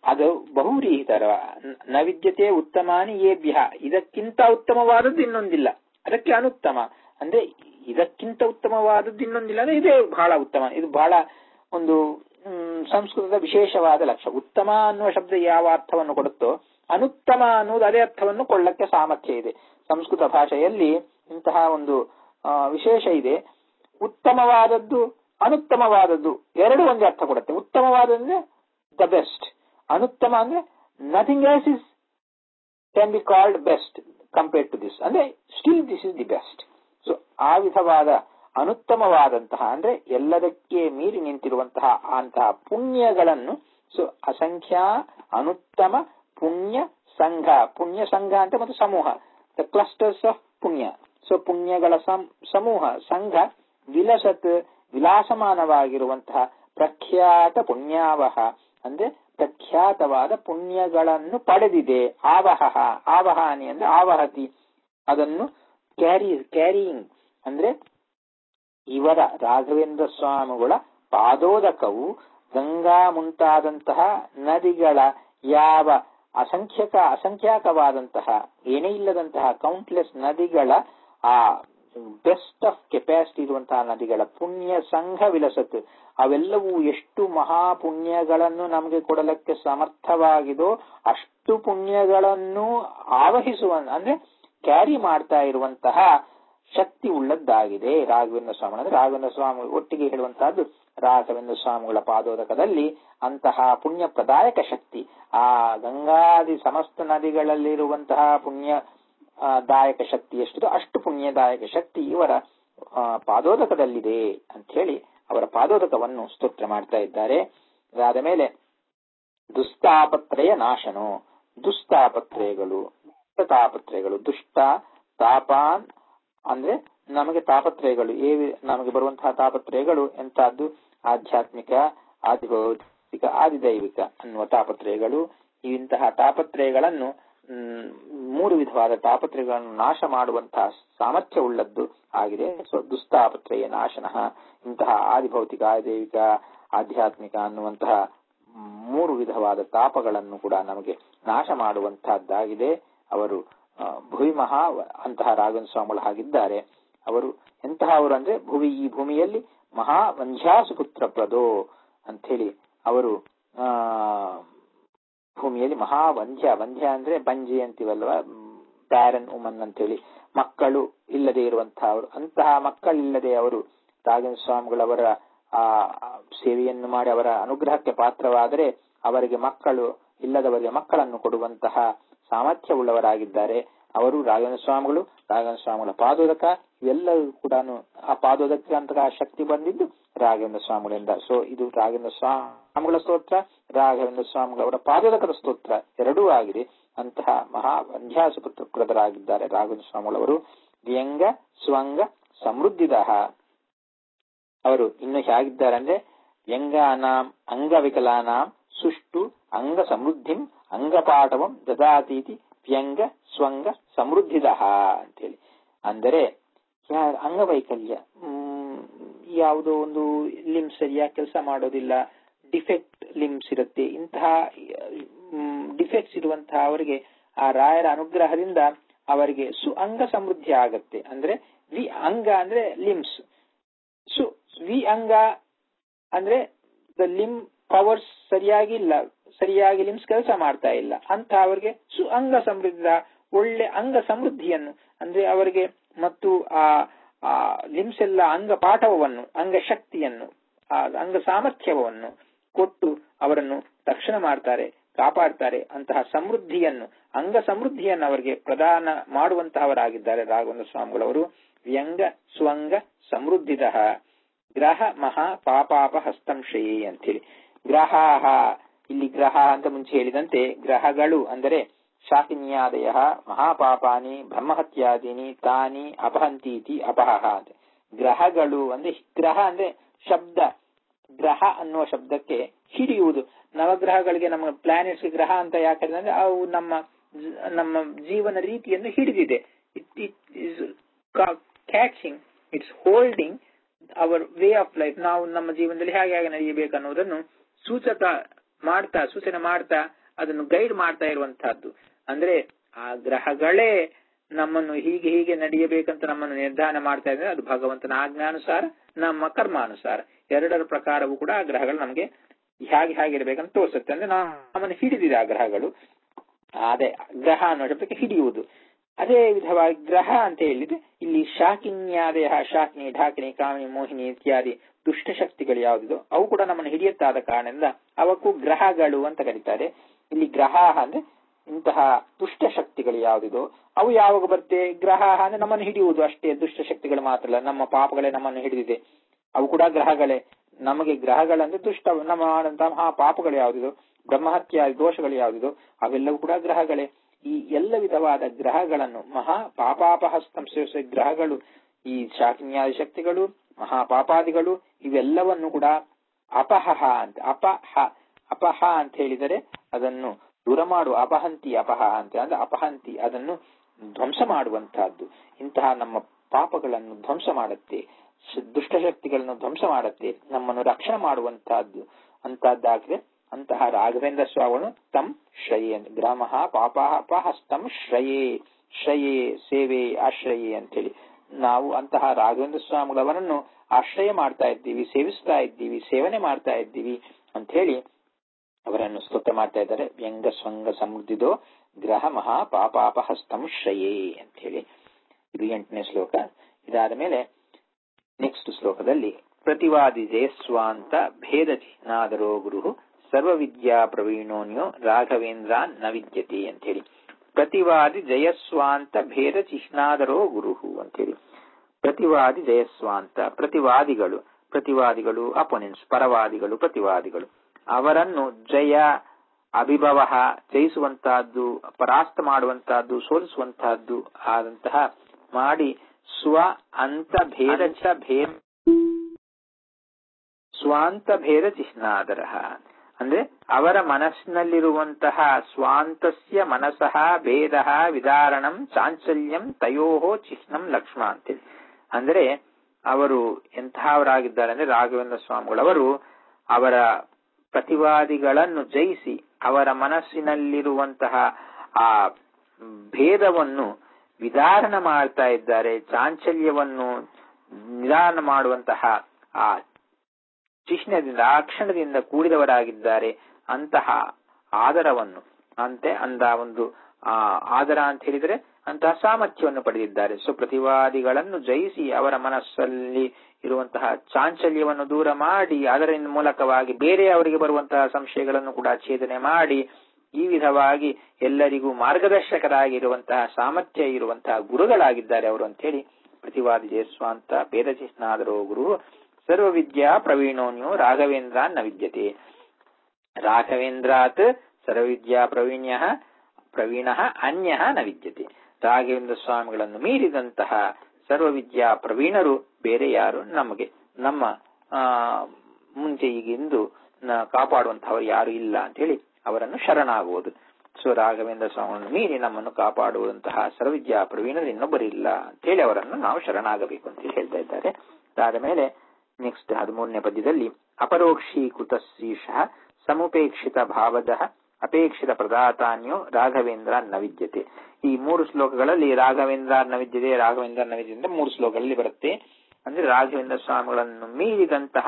ಅದು ಬಹುರೀಹಿತರ ನ ವಿದ್ಯತೆ ಉತ್ತಮಾನಿ ಏಭ್ಯ ಇದಕ್ಕಿಂತ ಉತ್ತಮವಾದದ್ದು ಇನ್ನೊಂದಿಲ್ಲ ಅದಕ್ಕೆ ಅನುತ್ತಮ ಅಂದ್ರೆ ಇದಕ್ಕಿಂತ ಉತ್ತಮವಾದದ್ದು ಇನ್ನೊಂದಿಲ್ಲ ಅಂದ್ರೆ ಇದೇ ಬಹಳ ಉತ್ತಮ ಇದು ಬಹಳ ಒಂದು ಹ್ಮ್, ಸಂಸ್ಕೃತದ ವಿಶೇಷವಾದ ಲಕ್ಷ್ಯ ಉತ್ತಮ ಅನ್ನುವ ಶಬ್ದ ಯಾವ ಅರ್ಥವನ್ನು ಕೊಡುತ್ತೋ ಅನುತ್ತಮ ಅನ್ನುವುದು ಅದೇ ಅರ್ಥವನ್ನು ಕೊಳ್ಳಕ್ಕೆ ಸಾಮರ್ಥ್ಯ ಇದೆ ಸಂಸ್ಕೃತ ಭಾಷೆಯಲ್ಲಿ ಇಂತಹ ಒಂದು ಆ, ವಿಶೇಷ ಇದೆ ಉತ್ತಮವಾದದ್ದು ಅನುತ್ತಮವಾದದ್ದು ಎರಡು ಒಂದೇ ಅರ್ಥ ಕೊಡುತ್ತೆ ಉತ್ತಮವಾದಂದ್ರೆ ದ ಬೆಸ್ಟ್ ಅನುತ್ತಮ ಅಂದ್ರೆ nothing else is can be called best compared to this ಅಂದ್ರೆ still this is the best so ಆ ವಿಧವಾದ ಅನುತ್ತಮವಾದಂತಹ ಅಂದ್ರೆ ಎಲ್ಲದಕ್ಕೆ ಮೀರಿ ನಿಂತಿರುವಂತಹ ಅಂತಹ ಪುಣ್ಯಗಳನ್ನು ಸೊ ಅಸಂಖ್ಯ ಅನುತ್ತಮ ಪುಣ್ಯ ಸಂಘ ಪುಣ್ಯ ಸಂಘ ಅಂತ ಮತ್ತು ಸಮೂಹ ದ ಕ್ಲಸ್ಟರ್ಸ್ ಆಫ್ ಪುಣ್ಯ ಸೊ ಪುಣ್ಯಗಳ ಸಂ- ಸಮೂಹ ಸಂಘ ವಿಲಸತ್ ವಿಲಾಸಮಾನವಾಗಿರುವಂತಹ ಪ್ರಖ್ಯಾತ ಪುಣ್ಯಾವಹ ಅಂದ್ರೆ ಪ್ರಖ್ಯಾತವಾದ ಪುಣ್ಯಗಳನ್ನು ಪಡೆದಿದೆ ಆವಹ ಆವಹಾನಿ ಅಂದ್ರೆ ಆವಹತಿ ಅದನ್ನು ಕ್ಯಾರಿ ಕ್ಯಾರಿಯಿಂಗ್ ಅಂದ್ರೆ ಇವರ ರಾಘವೇಂದ್ರ ಸ್ವಾಮಿಗಳ ಪಾದೋದಕವು ಗಂಗಾ ಮುಂತಾದಂತಹ ನದಿಗಳ ಯಾವ ಅಸಂಖ್ಯಕ ಅಸಂಖ್ಯಾಕವಾದಂತಹ ಏನೇ ಇಲ್ಲದಂತಹ ಕೌಂಟ್ಲೆಸ್ ನದಿಗಳ ಆ ಬೆಸ್ಟ್ ಆಫ್ ಕೆಪಾಸಿಟಿ ಇರುವಂತಹ ನದಿಗಳ ಪುಣ್ಯ ಸಂಘ ವಿಲಸತ್ ಅವೆಲ್ಲವೂ ಎಷ್ಟು ಮಹಾ ಪುಣ್ಯಗಳನ್ನು ನಮಗೆ ಕೊಡಲಕ್ಕೆ ಸಮರ್ಥವಾಗಿದೋ ಅಷ್ಟು ಪುಣ್ಯಗಳನ್ನು ಆವಹಿಸುವ ಅಂದ್ರೆ ಕ್ಯಾರಿ ಮಾಡ್ತಾ ಇರುವಂತಹ ಶಕ್ತಿ ಉಳ್ಳದ್ದಾಗಿದೆ ರಾಘವೇಂದ್ರ ಸ್ವಾಮಿ ಅಂದ್ರೆ ರಾಘವೇಂದ್ರ ಸ್ವಾಮಿ ಒಟ್ಟಿಗೆ ಹೇಳುವಂತಹದ್ದು ರಾಘವೇಂದ್ರ ಸ್ವಾಮಿಗಳ ಪಾದೋದಕದಲ್ಲಿ ಅಂತಹ ಪುಣ್ಯ ಪ್ರದಾಯಕ ಶಕ್ತಿ ಆ ಗಂಗಾದಿ ಸಮಸ್ತ ನದಿಗಳಲ್ಲಿರುವಂತಹ ಪುಣ್ಯ ಆ, ದಾಯಕ ಶಕ್ತಿ ಎಷ್ಟಿದೋ ಅಷ್ಟು ಪುಣ್ಯದಾಯಕ ಶಕ್ತಿ ಇವರ ಆ, ಪಾದೋದಕದಲ್ಲಿದೆ ಅಂತ ಹೇಳಿ ಅವರ ಪಾದೋದಕವನ್ನು ಸ್ತೋತ್ರ ಮಾಡ್ತಾ ಇದ್ದಾರೆ ಅದಾದ ಮೇಲೆ ದುಸ್ತಾಪತ್ರಯ ನಾಶನೋ ದುಸ್ತಾಪತ್ರಯಗಳು ತಾಪತ್ರಯಗಳು ದುಷ್ಟ ತಾಪಾನ್ ಅಂದ್ರೆ ನಮಗೆ ತಾಪತ್ರಯಗಳು ಏವಿ ನಮಗೆ ಬರುವಂತಹ ತಾಪತ್ರಯಗಳು ಎಂತಹದ್ದು ಆಧ್ಯಾತ್ಮಿಕ ಆದಿಭೌತಿಕ ಆದಿದೈವಿಕ ಅನ್ನುವ ತಾಪತ್ರಯಗಳು ಇಂತಹ ತಾಪತ್ರಯಗಳನ್ನು ಮ್, ಮೂರು ವಿಧವಾದ ತಾಪತ್ರಯಗಳನ್ನು ನಾಶ ಮಾಡುವಂತಹ ಸಾಮರ್ಥ್ಯ ಉಳ್ಳದ್ದು ಆಗಿದೆ ಸೊ ದುಸ್ತಾಪತ್ರಯ ನಾಶನಃ ಇಂತಹ ಆದಿಭೌತಿಕ ಆದಿದೈವಿಕ ಆಧ್ಯಾತ್ಮಿಕ ಅನ್ನುವಂತಹ ಮೂರು ವಿಧವಾದ ತಾಪಗಳನ್ನು ಕೂಡ ನಮಗೆ ನಾಶ ಮಾಡುವಂತಹದ್ದಾಗಿದೆ ಅವರು ಆ, ಭುವಿ ಮಹಾ ಅಂತಹ ರಾಘವೇಂದ್ರ ಸ್ವಾಮಿಗಳು ಹಾಗಿದ್ದಾರೆ ಅವರು ಎಂತಹ ಅವರು ಅಂದ್ರೆ ಭುವಿ ಈ ಭೂಮಿಯಲ್ಲಿ ಮಹಾ ವಂಧ್ಯಾಸು ಪುತ್ರ ಪ್ರದೋ ಅಂತ ಹೇಳಿ ಅವರು ಆ ಭೂಮಿಯಲ್ಲಿ ಮಹಾ ವಂಧ್ಯ ವಂಧ್ಯ ಅಂದ್ರೆ ಬಂಜಿ ಅಂತೀವಲ್ವಾ ಬ್ಯಾರನ್ ಉಮನ್ ಅಂತೇಳಿ ಮಕ್ಕಳು ಇಲ್ಲದೆ ಇರುವಂತಹ ಅವರು ಅಂತಹ ಮಕ್ಕಳಿಲ್ಲದೆ ಅವರು ರಾಘವೇಂದ್ರ ಸ್ವಾಮಿಗಳವರ ಆ ಸೇವೆಯನ್ನು ಮಾಡಿ ಅವರ ಅನುಗ್ರಹಕ್ಕೆ ಪಾತ್ರವಾದರೆ ಅವರಿಗೆ ಮಕ್ಕಳು ಇಲ್ಲದವರಿಗೆ ಮಕ್ಕಳನ್ನು ಕೊಡುವಂತಹ ಸಾಮರ್ಥ್ಯವುಳ್ಳವರಾಗಿದ್ದಾರೆ ಅವರು ರಾಘವೇಂದ್ರ ಸ್ವಾಮಿಗಳು ರಾಘವೇಂದ್ರ ಸ್ವಾಮಿಗಳ ಪಾದೋದಕ ಇವೆಲ್ಲವೂ ಕೂಡ ಆ ಪಾದೋದಕ ಅಂತಹ ಶಕ್ತಿ ಬಂದಿದ್ದು ರಾಘವೇಂದ್ರ ಸ್ವಾಮಿಗಳಿಂದ ಸೊ ಇದು ರಾಘವೇಂದ್ರ ಸ್ವಾಮಿಗಳ ಸ್ತೋತ್ರ ರಾಘವೇಂದ್ರ ಸ್ವಾಮಿಗಳವರ ಪಾದೋದಕದ ಸ್ತೋತ್ರ ಎರಡೂ ಆಗಿದೆ ಅಂತಹ ಮಹಾ ವಂಧ್ಯಾಸುಪುತ್ರರಾಗಿದ್ದಾರೆ ರಾಘವೇಂದ್ರ ಸ್ವಾಮಿಗಳವರು ವ್ಯಂಗ ಸ್ವಂಗ ಸಮೃದ್ಧಿದಹ ಅವರು ಇನ್ನು ಹೇಗಿದ್ದಾರೆ ಅಂದ್ರೆ ವ್ಯಂಗಾನಾಂ ಅಂಗವಿಕಲಾನಾಂ ಸುಷ್ಟು ಅಂಗ ಸಮೃದ್ಧಿಂ ಅಂಗಪಾಠವಂ ದದಾತೀತಿ ವ್ಯಂಗ ಸ್ವಂಗ ಸಮೃದ್ಧಿದಹ ಅಂತೇಳಿ ಅಂದರೆ ಯಾ- ಅಂಗವೈಕಲ್ಯ ಮ್, ಯಾವುದೋ ಒಂದು ಲಿಮ್ಸ್ ಸರಿಯಾಗಿ ಕೆಲಸ ಮಾಡೋದಿಲ್ಲ ಡಿಫೆಕ್ಟ್ ಲಿಮ್ಸ್ ಇರುತ್ತೆ ಇಂತಹ ಡಿಫೆಕ್ಟ್ಸ್ ಇರುವಂತಹ ಅವರಿಗೆ ಆ ರಾಯರ ಅನುಗ್ರಹದಿಂದ ಅವರಿಗೆ ಸು ಅಂಗ ಸಮೃದ್ಧಿ ಆಗತ್ತೆ ಅಂದ್ರೆ ವಿ ಅಂಗ ಅಂದ್ರೆ ಲಿಮ್ಸ್ ಸು ವಿ ಅಂಗ ಅಂದ್ರೆ ದ ಲಿಮ್ ಪವರ್ಸ್ ಸರಿಯಾಗಿ ಇಲ್ಲ ಸರಿಯಾಗಿ ಲಿಮ್ಸ್ ಕೆಲಸ ಮಾಡ್ತಾ ಇಲ್ಲ ಅಂತ ಅವರಿಗೆ ಸು ಅಂಗ ಸಮೃದ್ಧ ಒಳ್ಳೆ ಅಂಗ ಸಮೃದ್ಧಿಯನ್ನು ಅಂದ್ರೆ ಅವರಿಗೆ ಮತ್ತು ಆ ಆ ಲಿಮ್ಸ್ ಎಲ್ಲ ಅಂಗ ಪಾಠವನ್ನು ಅಂಗ ಶಕ್ತಿಯನ್ನು ಆ ಅಂಗ ಸಾಮರ್ಥ್ಯವನ್ನು ಕೊಟ್ಟು ಅವರನ್ನು ರಕ್ಷಣೆ ಮಾಡ್ತಾರೆ ಕಾಪಾಡ್ತಾರೆ ಅಂತಹ ಸಮೃದ್ಧಿಯನ್ನು ಅಂಗ ಸಮೃದ್ಧಿಯನ್ನು ಅವರಿಗೆ ಪ್ರದಾನ ಮಾಡುವಂತಹವರಾಗಿದ್ದಾರೆ ರಾಘವೇಂದ್ರ ಸ್ವಾಮಿಗಳವರು ವ್ಯಂಗ ಸ್ವಂಗ ಸಮೃದ್ಧಿದ ಗ್ರಹ ಮಹಾ ಪಾಪಾಪ ಹಸ್ತಂಶಯೇ ಅಂತೇಳಿ ಗ್ರಹ ಇಲ್ಲಿ ಗ್ರಹ ಅಂತ ಮುಂಚೆ ಹೇಳಿದಂತೆ ಗ್ರಹಗಳು ಅಂದರೆ ಶಾಕಿನ್ಯಾದಯ ಮಹಾಪಾಪಾನಿ ಬ್ರಹ್ಮಹತ್ಯಾದೀನಿ ತಾನಿ ಅಪಹಂತೀತಿ ಅಪಹಃ ಅಂತ ಗ್ರಹಗಳು ಅಂದ್ರೆ ಗ್ರಹ ಅಂದ್ರೆ ಶಬ್ದ ಗ್ರಹ ಅನ್ನುವ ಶಬ್ದಕ್ಕೆ ಹಿಡಿಯುವುದು ನವಗ್ರಹಗಳಿಗೆ ನಮ್ಮ ಪ್ಲಾನೆಟ್ಸ್ ಗ್ರಹ ಅಂತ ಯಾಕೆ ಅಂದ್ರೆ ಅವು ನಮ್ಮ ಜ- ನಮ್ಮ ಜೀವನ ರೀತಿಯನ್ನು ಹಿಡಿದಿದೆ it it is catching it's holding our way of life ನಾವು ನಮ್ಮ ಜೀವನದಲ್ಲಿ ಹೇಗೆ ಹೇಗೆ ನಡೆಯಬೇಕು ಅನ್ನೋದನ್ನು ಸೂಚಕ ಮಾಡ್ತಾ ಸೂಚನೆ ಮಾಡ್ತಾ ಅದನ್ನು ಗೈಡ್ ಮಾಡ್ತಾ ಇರುವಂತಹದ್ದು ಅಂದ್ರೆ ಆ ಗ್ರಹಗಳೇ ನಮ್ಮನ್ನು ಹೀಗೆ ಹೀಗೆ ನಡೆಯಬೇಕಂತ ನಮ್ಮನ್ನು ನಿರ್ಧಾರ ಮಾಡ್ತಾ ಇದ್ರೆ ಅದು ಭಗವಂತನ ಆಜ್ಞಾನುಸಾರ ನಮ್ಮ ಕರ್ಮಾನುಸಾರ ಎರಡರ ಪ್ರಕಾರವೂ ಕೂಡ ಆ ಗ್ರಹಗಳು ನಮಗೆ ಹೇಗೆ ಹೇಗಿರ್ಬೇಕಂತ ತೋರಿಸುತ್ತೆ ಅಂದ್ರೆ ನಾವು ನಮ್ಮನ್ನು ಹಿಡಿದಿದೆ ಆ ಗ್ರಹಗಳು ಅದೇ ಗ್ರಹ ಅನ್ನೋ ಶಬ್ದಕ್ಕೆ ಹಿಡಿಯುವುದು ಅದೇ ವಿಧವಾಗಿ ಗ್ರಹ ಅಂತ ಹೇಳಿದ್ರೆ ಇಲ್ಲಿ ಶಾಕಿನ್ಯಾದಯ ಶಾಕಿನಿ ಢಾಕಿನಿ ಕಾಮಿನಿ ಮೋಹಿನಿ ಇತ್ಯಾದಿ ದುಷ್ಟಶಕ್ತಿಗಳು ಯಾವುದಿದೋ ಅವು ಕೂಡ ನಮ್ಮನ್ನು ಹಿಡಿಯುತ್ತಾದ ಕಾರಣದಿಂದ ಅವಕ್ಕೂ ಗ್ರಹಗಳು ಅಂತ ಕರೀತಾರೆ ಇಲ್ಲಿ ಗ್ರಹ ಅಂದ್ರೆ ಇಂತಹ ದುಷ್ಟ ಶಕ್ತಿಗಳು ಯಾವುದಿದೋ ಅವು ಯಾವಾಗ ಬರುತ್ತೆ ಗ್ರಹ ಅಂದ್ರೆ ನಮ್ಮನ್ನು ಹಿಡಿಯುವುದು ಅಷ್ಟೇ ದುಷ್ಟ ಶಕ್ತಿಗಳು ಮಾತ್ರ ಅಲ್ಲ ನಮ್ಮ ಪಾಪಗಳೇ ನಮ್ಮನ್ನು ಹಿಡಿದಿದೆ ಅವು ಕೂಡ ಗ್ರಹಗಳೇ ನಮಗೆ ಗ್ರಹಗಳಂದ್ರೆ ದುಷ್ಟ ನಮ್ಮ ಆದಂತಹ ಮಹಾ ಪಾಪಗಳು ಯಾವುದಿದೋ ಬ್ರಹ್ಮಹತ್ಯ ದೋಷಗಳು ಯಾವುದಿದೋ ಅವೆಲ್ಲವೂ ಕೂಡ ಗ್ರಹಗಳೇ ಈ ಎಲ್ಲ ವಿಧವಾದ ಗ್ರಹಗಳನ್ನು ಮಹಾ ಪಾಪಾಪಹಸ್ತಂ ಗ್ರಹಗಳು ಈ ಶಾಕಿನ್ಯಾದಿ ಶಕ್ತಿಗಳು ಮಹಾಪಾಪಾದಿಗಳು ಇವೆಲ್ಲವನ್ನು ಕೂಡ ಅಪಹಹ ಅಂತ ಅಪಹ ಅಪಹ ಅಂತ ಹೇಳಿದರೆ ಅದನ್ನು ದೂರ ಮಾಡುವ ಅಪಹಂತಿ ಅಪಹ ಅಂತ ಅಂದ್ರೆ ಅಪಹಂತಿ ಅದನ್ನು ಧ್ವಂಸ ಮಾಡುವಂತಹದ್ದು ಇಂತಹ ನಮ್ಮ ಪಾಪಗಳನ್ನು ಧ್ವಂಸ ಮಾಡುತ್ತೆ ದುಷ್ಟಶಕ್ತಿಗಳನ್ನು ಧ್ವಂಸ ಮಾಡುತ್ತೆ ನಮ್ಮನ್ನು ರಕ್ಷಣೆ ಮಾಡುವಂತಹದ್ದು ಅಂತಹದ್ದಾಗಿದೆ ಅಂತಹ ರಾಘವೇಂದ್ರ ಸ್ವಾಮಿಗಳು ತಮ್ ಶ್ರಯೇ ಗ್ರಾಮ ಪಾಪಾಪಹಸ್ತಂ ಶ್ರಯೇ ಶ್ರಯೇ ಸೇವೆ ಆಶ್ರಯೇ ಅಂತೇಳಿ ನಾವು ಅಂತಹ ರಾಘವೇಂದ್ರ ಸ್ವಾಮಿಗಳವರನ್ನು ಆಶ್ರಯ ಮಾಡ್ತಾ ಇದ್ದೀವಿ ಸೇವಿಸ್ತಾ ಇದ್ದೀವಿ ಸೇವನೆ ಮಾಡ್ತಾ ಇದ್ದೀವಿ ಅಂತ ಹೇಳಿ ಅವರನ್ನು ಸ್ತೋತ್ರ ಮಾಡ್ತಾ ಇದ್ದಾರೆ ವ್ಯಂಗ ಸ್ವಂಗ ಸಮೃದ್ಧಿದೋ ಗ್ರಹ ಮಹಾ ಪಾಪಾಪಹಸ್ತಂ ಶ್ರಯೇ ಅಂತ ಹೇಳಿ ಇದು ಎಂಟನೇ ಶ್ಲೋಕ ಇದಾದ ಮೇಲೆ ನೆಕ್ಸ್ಟ್ ಶ್ಲೋಕದಲ್ಲಿ ಪ್ರತಿವಾದಿ ಜಯಸ್ವಾಂತ ಭೇದ ಚಿಹ್ನಾದರೋ ಗುರು ಸರ್ವವಿದ್ಯಾ ಪ್ರವೀಣೋನ್ಯೋ ರಾಘವೇಂದ್ರ ನ ವಿದ್ಯತೆ ಅಂತ ಹೇಳಿ ಪ್ರತಿವಾದಿ ಜಯಸ್ವಾಂತ ಭೇದ ಚಿಹ್ನಾದರೋ ಗುರು ಅಂತೇಳಿ ಪ್ರತಿವಾದಿ ಜಯಸ್ವಾಂತ ಪ್ರತಿವಾದಿಗಳು ಪ್ರತಿವಾದಿಗಳು ಅಪೋನೆಂಟ್ಸ್ ಪರವಾದಿಗಳು ಪ್ರತಿವಾದಿಗಳು ಅವರನ್ನು ಜಯ ಅಭಿಭವ ಜಯಿಸುವಂತಹದ್ದು ಪರಾಸ್ತ ಮಾಡುವಂತಹದ್ದು ಸೋಲಿಸುವಂತಹದ್ದು ಆದಂತಹ ಮಾಡಿ ಸ್ವ ಅಂತ ಭೇದ ಭೇದ ಸ್ವಾಂತ ಭೇದ ಚಿಹ್ನಾದರ ಅಂದ್ರೆ ಅವರ ಮನಸ್ಸಿನಲ್ಲಿರುವಂತಹ ಸ್ವಾಂತಸ್ಯ ಮನಸಃ ಭೇದ ವಿದಾರಣಂ ಚಾಂಚಲ್ಯಂ ತಯೋಹೋ ಚಿಹ್ನಂ ಲಕ್ಷ್ಮ ಅಂತೇಳಿ ಅಂದ್ರೆ ಅವರು ಎಂತಹವರಾಗಿದ್ದಾರೆ ಅಂದ್ರೆ ರಾಘವೇಂದ್ರ ಸ್ವಾಮಿಗಳವರು ಅವರ ಪ್ರತಿವಾದಿಗಳನ್ನು ಜಯಿಸಿ ಅವರ ಮನಸ್ಸಿನಲ್ಲಿರುವಂತಹ ಆ ಭೇದವನ್ನು ವಿಧಾರಣ ಮಾಡ್ತಾ ಇದ್ದಾರೆ ಚಾಂಚಲ್ಯವನ್ನು ನಿಧಾನ ಮಾಡುವಂತಹ ಆ ಚಿಹ್ನದಿಂದ ಆ ಕ್ಷಣದಿಂದ ಕೂಡಿದವರಾಗಿದ್ದಾರೆ ಅಂತಹ ಆದರವನ್ನು ಅಂತೆ ಅಂದ ಒಂದು ಆ ಆದರ ಅಂತ ಹೇಳಿದ್ರೆ ಅಂತಹ ಸಾಮರ್ಥ್ಯವನ್ನು ಪಡೆದಿದ್ದಾರೆ ಸೊ ಪ್ರತಿವಾದಿಗಳನ್ನು ಜಯಿಸಿ ಅವರ ಮನಸ್ಸಲ್ಲಿ ಇರುವಂತಹ ಚಾಂಚಲ್ಯವನ್ನು ದೂರ ಮಾಡಿ ಅದರ ಮೂಲಕವಾಗಿ ಬೇರೆ ಅವರಿಗೆ ಬರುವಂತಹ ಸಂಶಯಗಳನ್ನು ಕೂಡ ಛೇದನೆ ಮಾಡಿ ಈ ವಿಧವಾಗಿ ಎಲ್ಲರಿಗೂ ಮಾರ್ಗದರ್ಶಕರಾಗಿರುವಂತಹ ಸಾಮರ್ಥ್ಯ ಇರುವಂತಹ ಗುರುಗಳಾಗಿದ್ದಾರೆ ಅವರು ಅಂತ ಹೇಳಿ ಪ್ರತಿವಾದಿ ಜಯಸ್ವಾಂತ ಭೇದ ಚಿಹ್ನಾದರೋ ಗುರು ಸರ್ವವಿದ್ಯಾ ಪ್ರವೀಣೋನ್ಯೋ ರಾಘವೇಂದ್ರ ನ ವಿದ್ಯತೆ ರಾಘವೇಂದ್ರಾತ್ ಸರ್ವವಿದ್ಯಾ ಪ್ರವೀಣ್ಯ ಪ್ರವೀಣ ಅನ್ಯ ನ ವಿದ್ಯತೆ ರಾಘವೇಂದ್ರ ಸ್ವಾಮಿಗಳನ್ನು ಮೀರಿದಂತಹ ಸರ್ವವಿದ್ಯಾ ಪ್ರವೀಣರು ಬೇರೆ ಯಾರು ನಮಗೆ ನಮ್ಮ ಆ ಮುಂಚೆ ಈಗಿಂದು ಕಾಪಾಡುವಂತಹವರು ಯಾರು ಇಲ್ಲ ಅಂತ ಹೇಳಿ ಅವರನ್ನು ಶರಣಾಗುವುದು ಸೊ ರಾಘವೇಂದ್ರ ಸ್ವಾಮಿಗಳನ್ನು ಮೀರಿ ನಮ್ಮನ್ನು ಕಾಪಾಡುವಂತಹ ಸರ್ವವಿದ್ಯಾ ಪ್ರವೀಣರು ಇನ್ನೊಬ್ಬರಿಲ್ಲ ಅಂತ ಹೇಳಿ ಅವರನ್ನು ನಾವು ಶರಣಾಗಬೇಕು ಅಂತ ಹೇಳಿ ಹೇಳ್ತಾ ಇದ್ದಾರೆ ಅದಾದ ಮೇಲೆ ನೆಕ್ಸ್ಟ್ ಹದಿಮೂರನೇ ಪದ್ಯದಲ್ಲಿ ಅಪರೋಕ್ಷೀಕೃತ ಶೀರ್ಷ ಸಮುಪೇಕ್ಷಿತ ಭಾವದ ಅಪೇಕ್ಷಿತ ಪ್ರದಾತಾನ್ಯೋ ರಾಘವೇಂದ್ರ ನ ವಿದ್ಯತೆ ಈ ಮೂರು ಶ್ಲೋಕಗಳಲ್ಲಿ ರಾಘವೇಂದ್ರ ನ ವಿದ್ಯತೆ ರಾಘವೇಂದ್ರ ನ ವಿದ್ಯತೆ ಅಂತ ಮೂರು ಶ್ಲೋಕಗಳಲ್ಲಿ ಬರುತ್ತೆ ಅಂದ್ರೆ ರಾಘವೇಂದ್ರ ಸ್ವಾಮಿಗಳನ್ನು ಮೀರಿದಂತಹ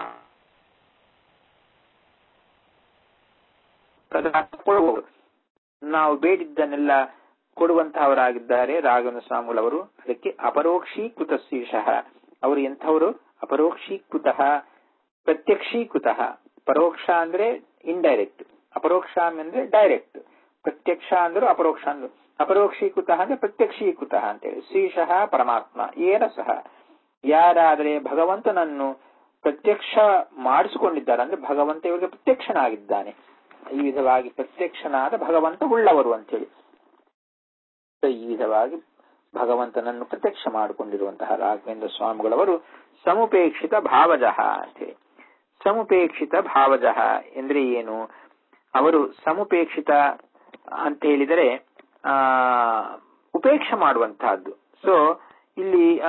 ಕೊಡಬಹುದು ನಾವು ಬೇಡಿದ್ದನ್ನೆಲ್ಲ ಕೊಡುವಂತಹವರಾಗಿದ್ದಾರೆ ರಾಘವೇಂದ್ರ ಸ್ವಾಮಿಗಳವರು ಅದಕ್ಕೆ ಅಪರೋಕ್ಷೀಕೃತ ಶೀರ್ಷಃ ಅವರು ಎಂಥವರು ಅಪರೋಕ್ಷೀಕೃತ ಪ್ರತ್ಯಕ್ಷೀಕೃತ ಪರೋಕ್ಷ ಅಂದ್ರೆ ಇಂಡೈರೆಕ್ಟ್ ಅಪರೋಕ್ಷ ಅಂದ್ರೆ ಡೈರೆಕ್ಟ್ ಪ್ರತ್ಯಕ್ಷ ಅಂದ್ರು ಅಪರೋಕ್ಷ ಅಂದ್ರು ಅಪರೋಕ್ಷೀಕೃತ ಅಂದ್ರೆ ಪ್ರತ್ಯಕ್ಷೀಕೃತ ಅಂತೇಳಿ ಶ್ರೀಶಃ ಪರಮಾತ್ಮ ಏನ ಸಹ ಯಾರಾದರೆ ಭಗವಂತನನ್ನು ಪ್ರತ್ಯಕ್ಷ ಮಾಡಿಸಿಕೊಂಡಿದ್ದಾರೆ ಅಂದ್ರೆ ಭಗವಂತ ಇವರಿಗೆ ಪ್ರತ್ಯಕ್ಷನಾಗಿದ್ದಾನೆ ಈ ವಿಧವಾಗಿ ಪ್ರತ್ಯಕ್ಷನಾದ ಭಗವಂತ ಉಳ್ಳವರು ಅಂತೇಳಿ ಈ ವಿಧವಾಗಿ ಭಗವಂತನನ್ನು ಪ್ರತ್ಯಕ್ಷ ಮಾಡಿಕೊಂಡಿರುವಂತಹ ರಾಘವೇಂದ್ರ ಸ್ವಾಮಿಗಳವರು ಸಮುಪೇಕ್ಷಿತ ಭಾವಜಃ ಅಂತೇಳಿ ಸಮುಪೇಕ್ಷಿತ ಭಾವಜಃ ಎಂದ್ರೆ ಏನು ಅವರು ಸಮುಪೇಕ್ಷಿತ ಅಂತ ಹೇಳಿದರೆ ಆ ಉಪೇಕ್ಷ ಮಾಡುವಂತಹದ್ದು ಸೊ ಇಲ್ಲಿ ಆ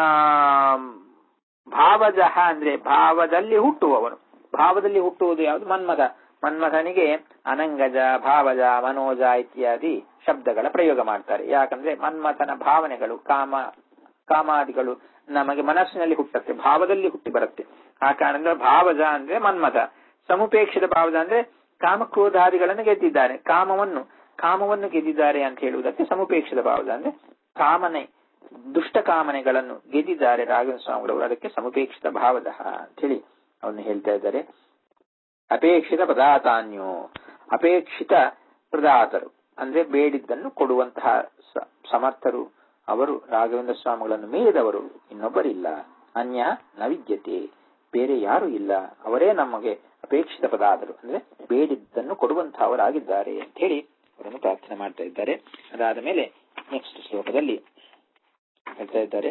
ಭಾವಜಃ ಅಂದ್ರೆ ಭಾವದಲ್ಲಿ ಹುಟ್ಟುವವನು ಭಾವದಲ್ಲಿ ಹುಟ್ಟುವುದು ಯಾವುದು ಮನ್ಮದ ಮನ್ಮಥನಿಗೆ ಅನಂಗಜ ಭಾವಜ ಮನೋಜ ಇತ್ಯಾದಿ ಶಬ್ದಗಳ ಪ್ರಯೋಗ ಮಾಡ್ತಾರೆ ಯಾಕಂದ್ರೆ ಮನ್ಮಥನ ಭಾವನೆಗಳು ಕಾಮ ಕಾಮಾದಿಗಳು ನಮಗೆ ಮನಸ್ಸಿನಲ್ಲಿ ಹುಟ್ಟತ್ತೆ ಭಾವದಲ್ಲಿ ಹುಟ್ಟಿ ಬರುತ್ತೆ ಆ ಕಾರಣದಿಂದ ಭಾವಜ ಅಂದ್ರೆ ಮನ್ಮಥ ಸಮುಪೇಕ್ಷಿತ ಭಾವಜ ಅಂದ್ರೆ ಕಾಮಕ್ರೋಧಾದಿಗಳನ್ನು ಗೆದ್ದಿದ್ದಾರೆ ಕಾಮವನ್ನು ಕಾಮವನ್ನು ಗೆದ್ದಿದ್ದಾರೆ ಅಂತ ಹೇಳುವುದಕ್ಕೆ ಸಮುಪೇಕ್ಷಿತ ಭಾವಜ ಅಂದ್ರೆ ಕಾಮನೆ ದುಷ್ಟ ಕಾಮನೆಗಳನ್ನು ಗೆದ್ದಿದ್ದಾರೆ ರಾಘವೇಂದ್ರ ಸ್ವಾಮಿಗಳವರು ಅದಕ್ಕೆ ಸಮುಪೇಕ್ಷಿತ ಭಾವದ ಅಂತ ಹೇಳಿ ಅವನು ಹೇಳ್ತಾ ಇದ್ದಾರೆ ಅಪೇಕ್ಷಿತ ಪದಾರ್ಥಾನ್ಯೋ ಅಪೇಕ್ಷಿತ ಪ್ರದಾತರು ಅಂದ್ರೆ ಬೇಡಿದ್ದನ್ನು ಕೊಡುವಂತಹ ಸ- ಸಮರ್ಥರು ಅವರು ರಾಘವೇಂದ್ರ ಸ್ವಾಮಿಗಳನ್ನು ಮೀರಿದವರು ಇನ್ನೊಬ್ಬರಿಲ್ಲ ಅನ್ಯ ನವಿದ್ಯತೆ ಬೇರೆ ಯಾರು ಇಲ್ಲ ಅವರೇ ನಮಗೆ ಅಪೇಕ್ಷಿತ ಪದಾದರು ಅಂದ್ರೆ ಬೇಡಿದ್ದನ್ನು ಕೊಡುವಂತಹವರಾಗಿದ್ದಾರೆ ಅಂತ ಹೇಳಿ ಅವರನ್ನು ಪ್ರಾರ್ಥನೆ ಮಾಡ್ತಾ ಇದ್ದಾರೆ ಅದಾದ ಮೇಲೆ ನೆಕ್ಸ್ಟ್ ಶ್ಲೋಕದಲ್ಲಿ ಹೇಳ್ತಾ ಇದ್ದಾರೆ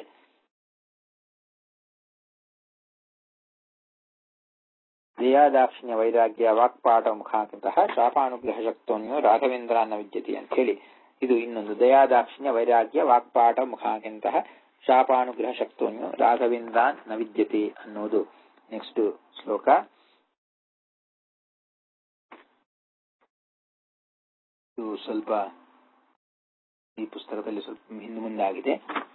ದೇಯಾದಾಕ್ಷಿಣ್ಯ ವೈರಾಗ್ಯ ವಾಕ್ಪಾಠ ಮುಖಾಂತಹ ಶಾಪಾನುಗ್ರಹ ಶಕ್ತೋನ್ಯೋ ರಾಘವೇಂದ್ರಾನ್ನ ವಿದ್ಯತೆ ಅಂತ ಹೇಳಿ ಇದು ಇನ್ನೊಂದು ದಯಾದಾಕ್ಷಿಣ್ಯ ವೈರಾಗ್ಯ ವಾಕ್ಪಾಠ ಮುಖಾಂತಹ ಶಾಪಾನುಗ್ರಹ ಶಕ್ತೋನ್ಯೋ ರಾಘವೇಂದ್ರಾನ್ ನ ವಿದ್ಯತೆ ಅನ್ನೋದು ನೆಕ್ಸ್ಟ್ ಶ್ಲೋಕ ಇದು ಸ್ವಲ್ಪ ಈ ಪುಸ್ತಕದಲ್ಲಿ ಸ್ವಲ್ಪ ಹಿಂದೆ ಮುಂದಾಗಿದೆ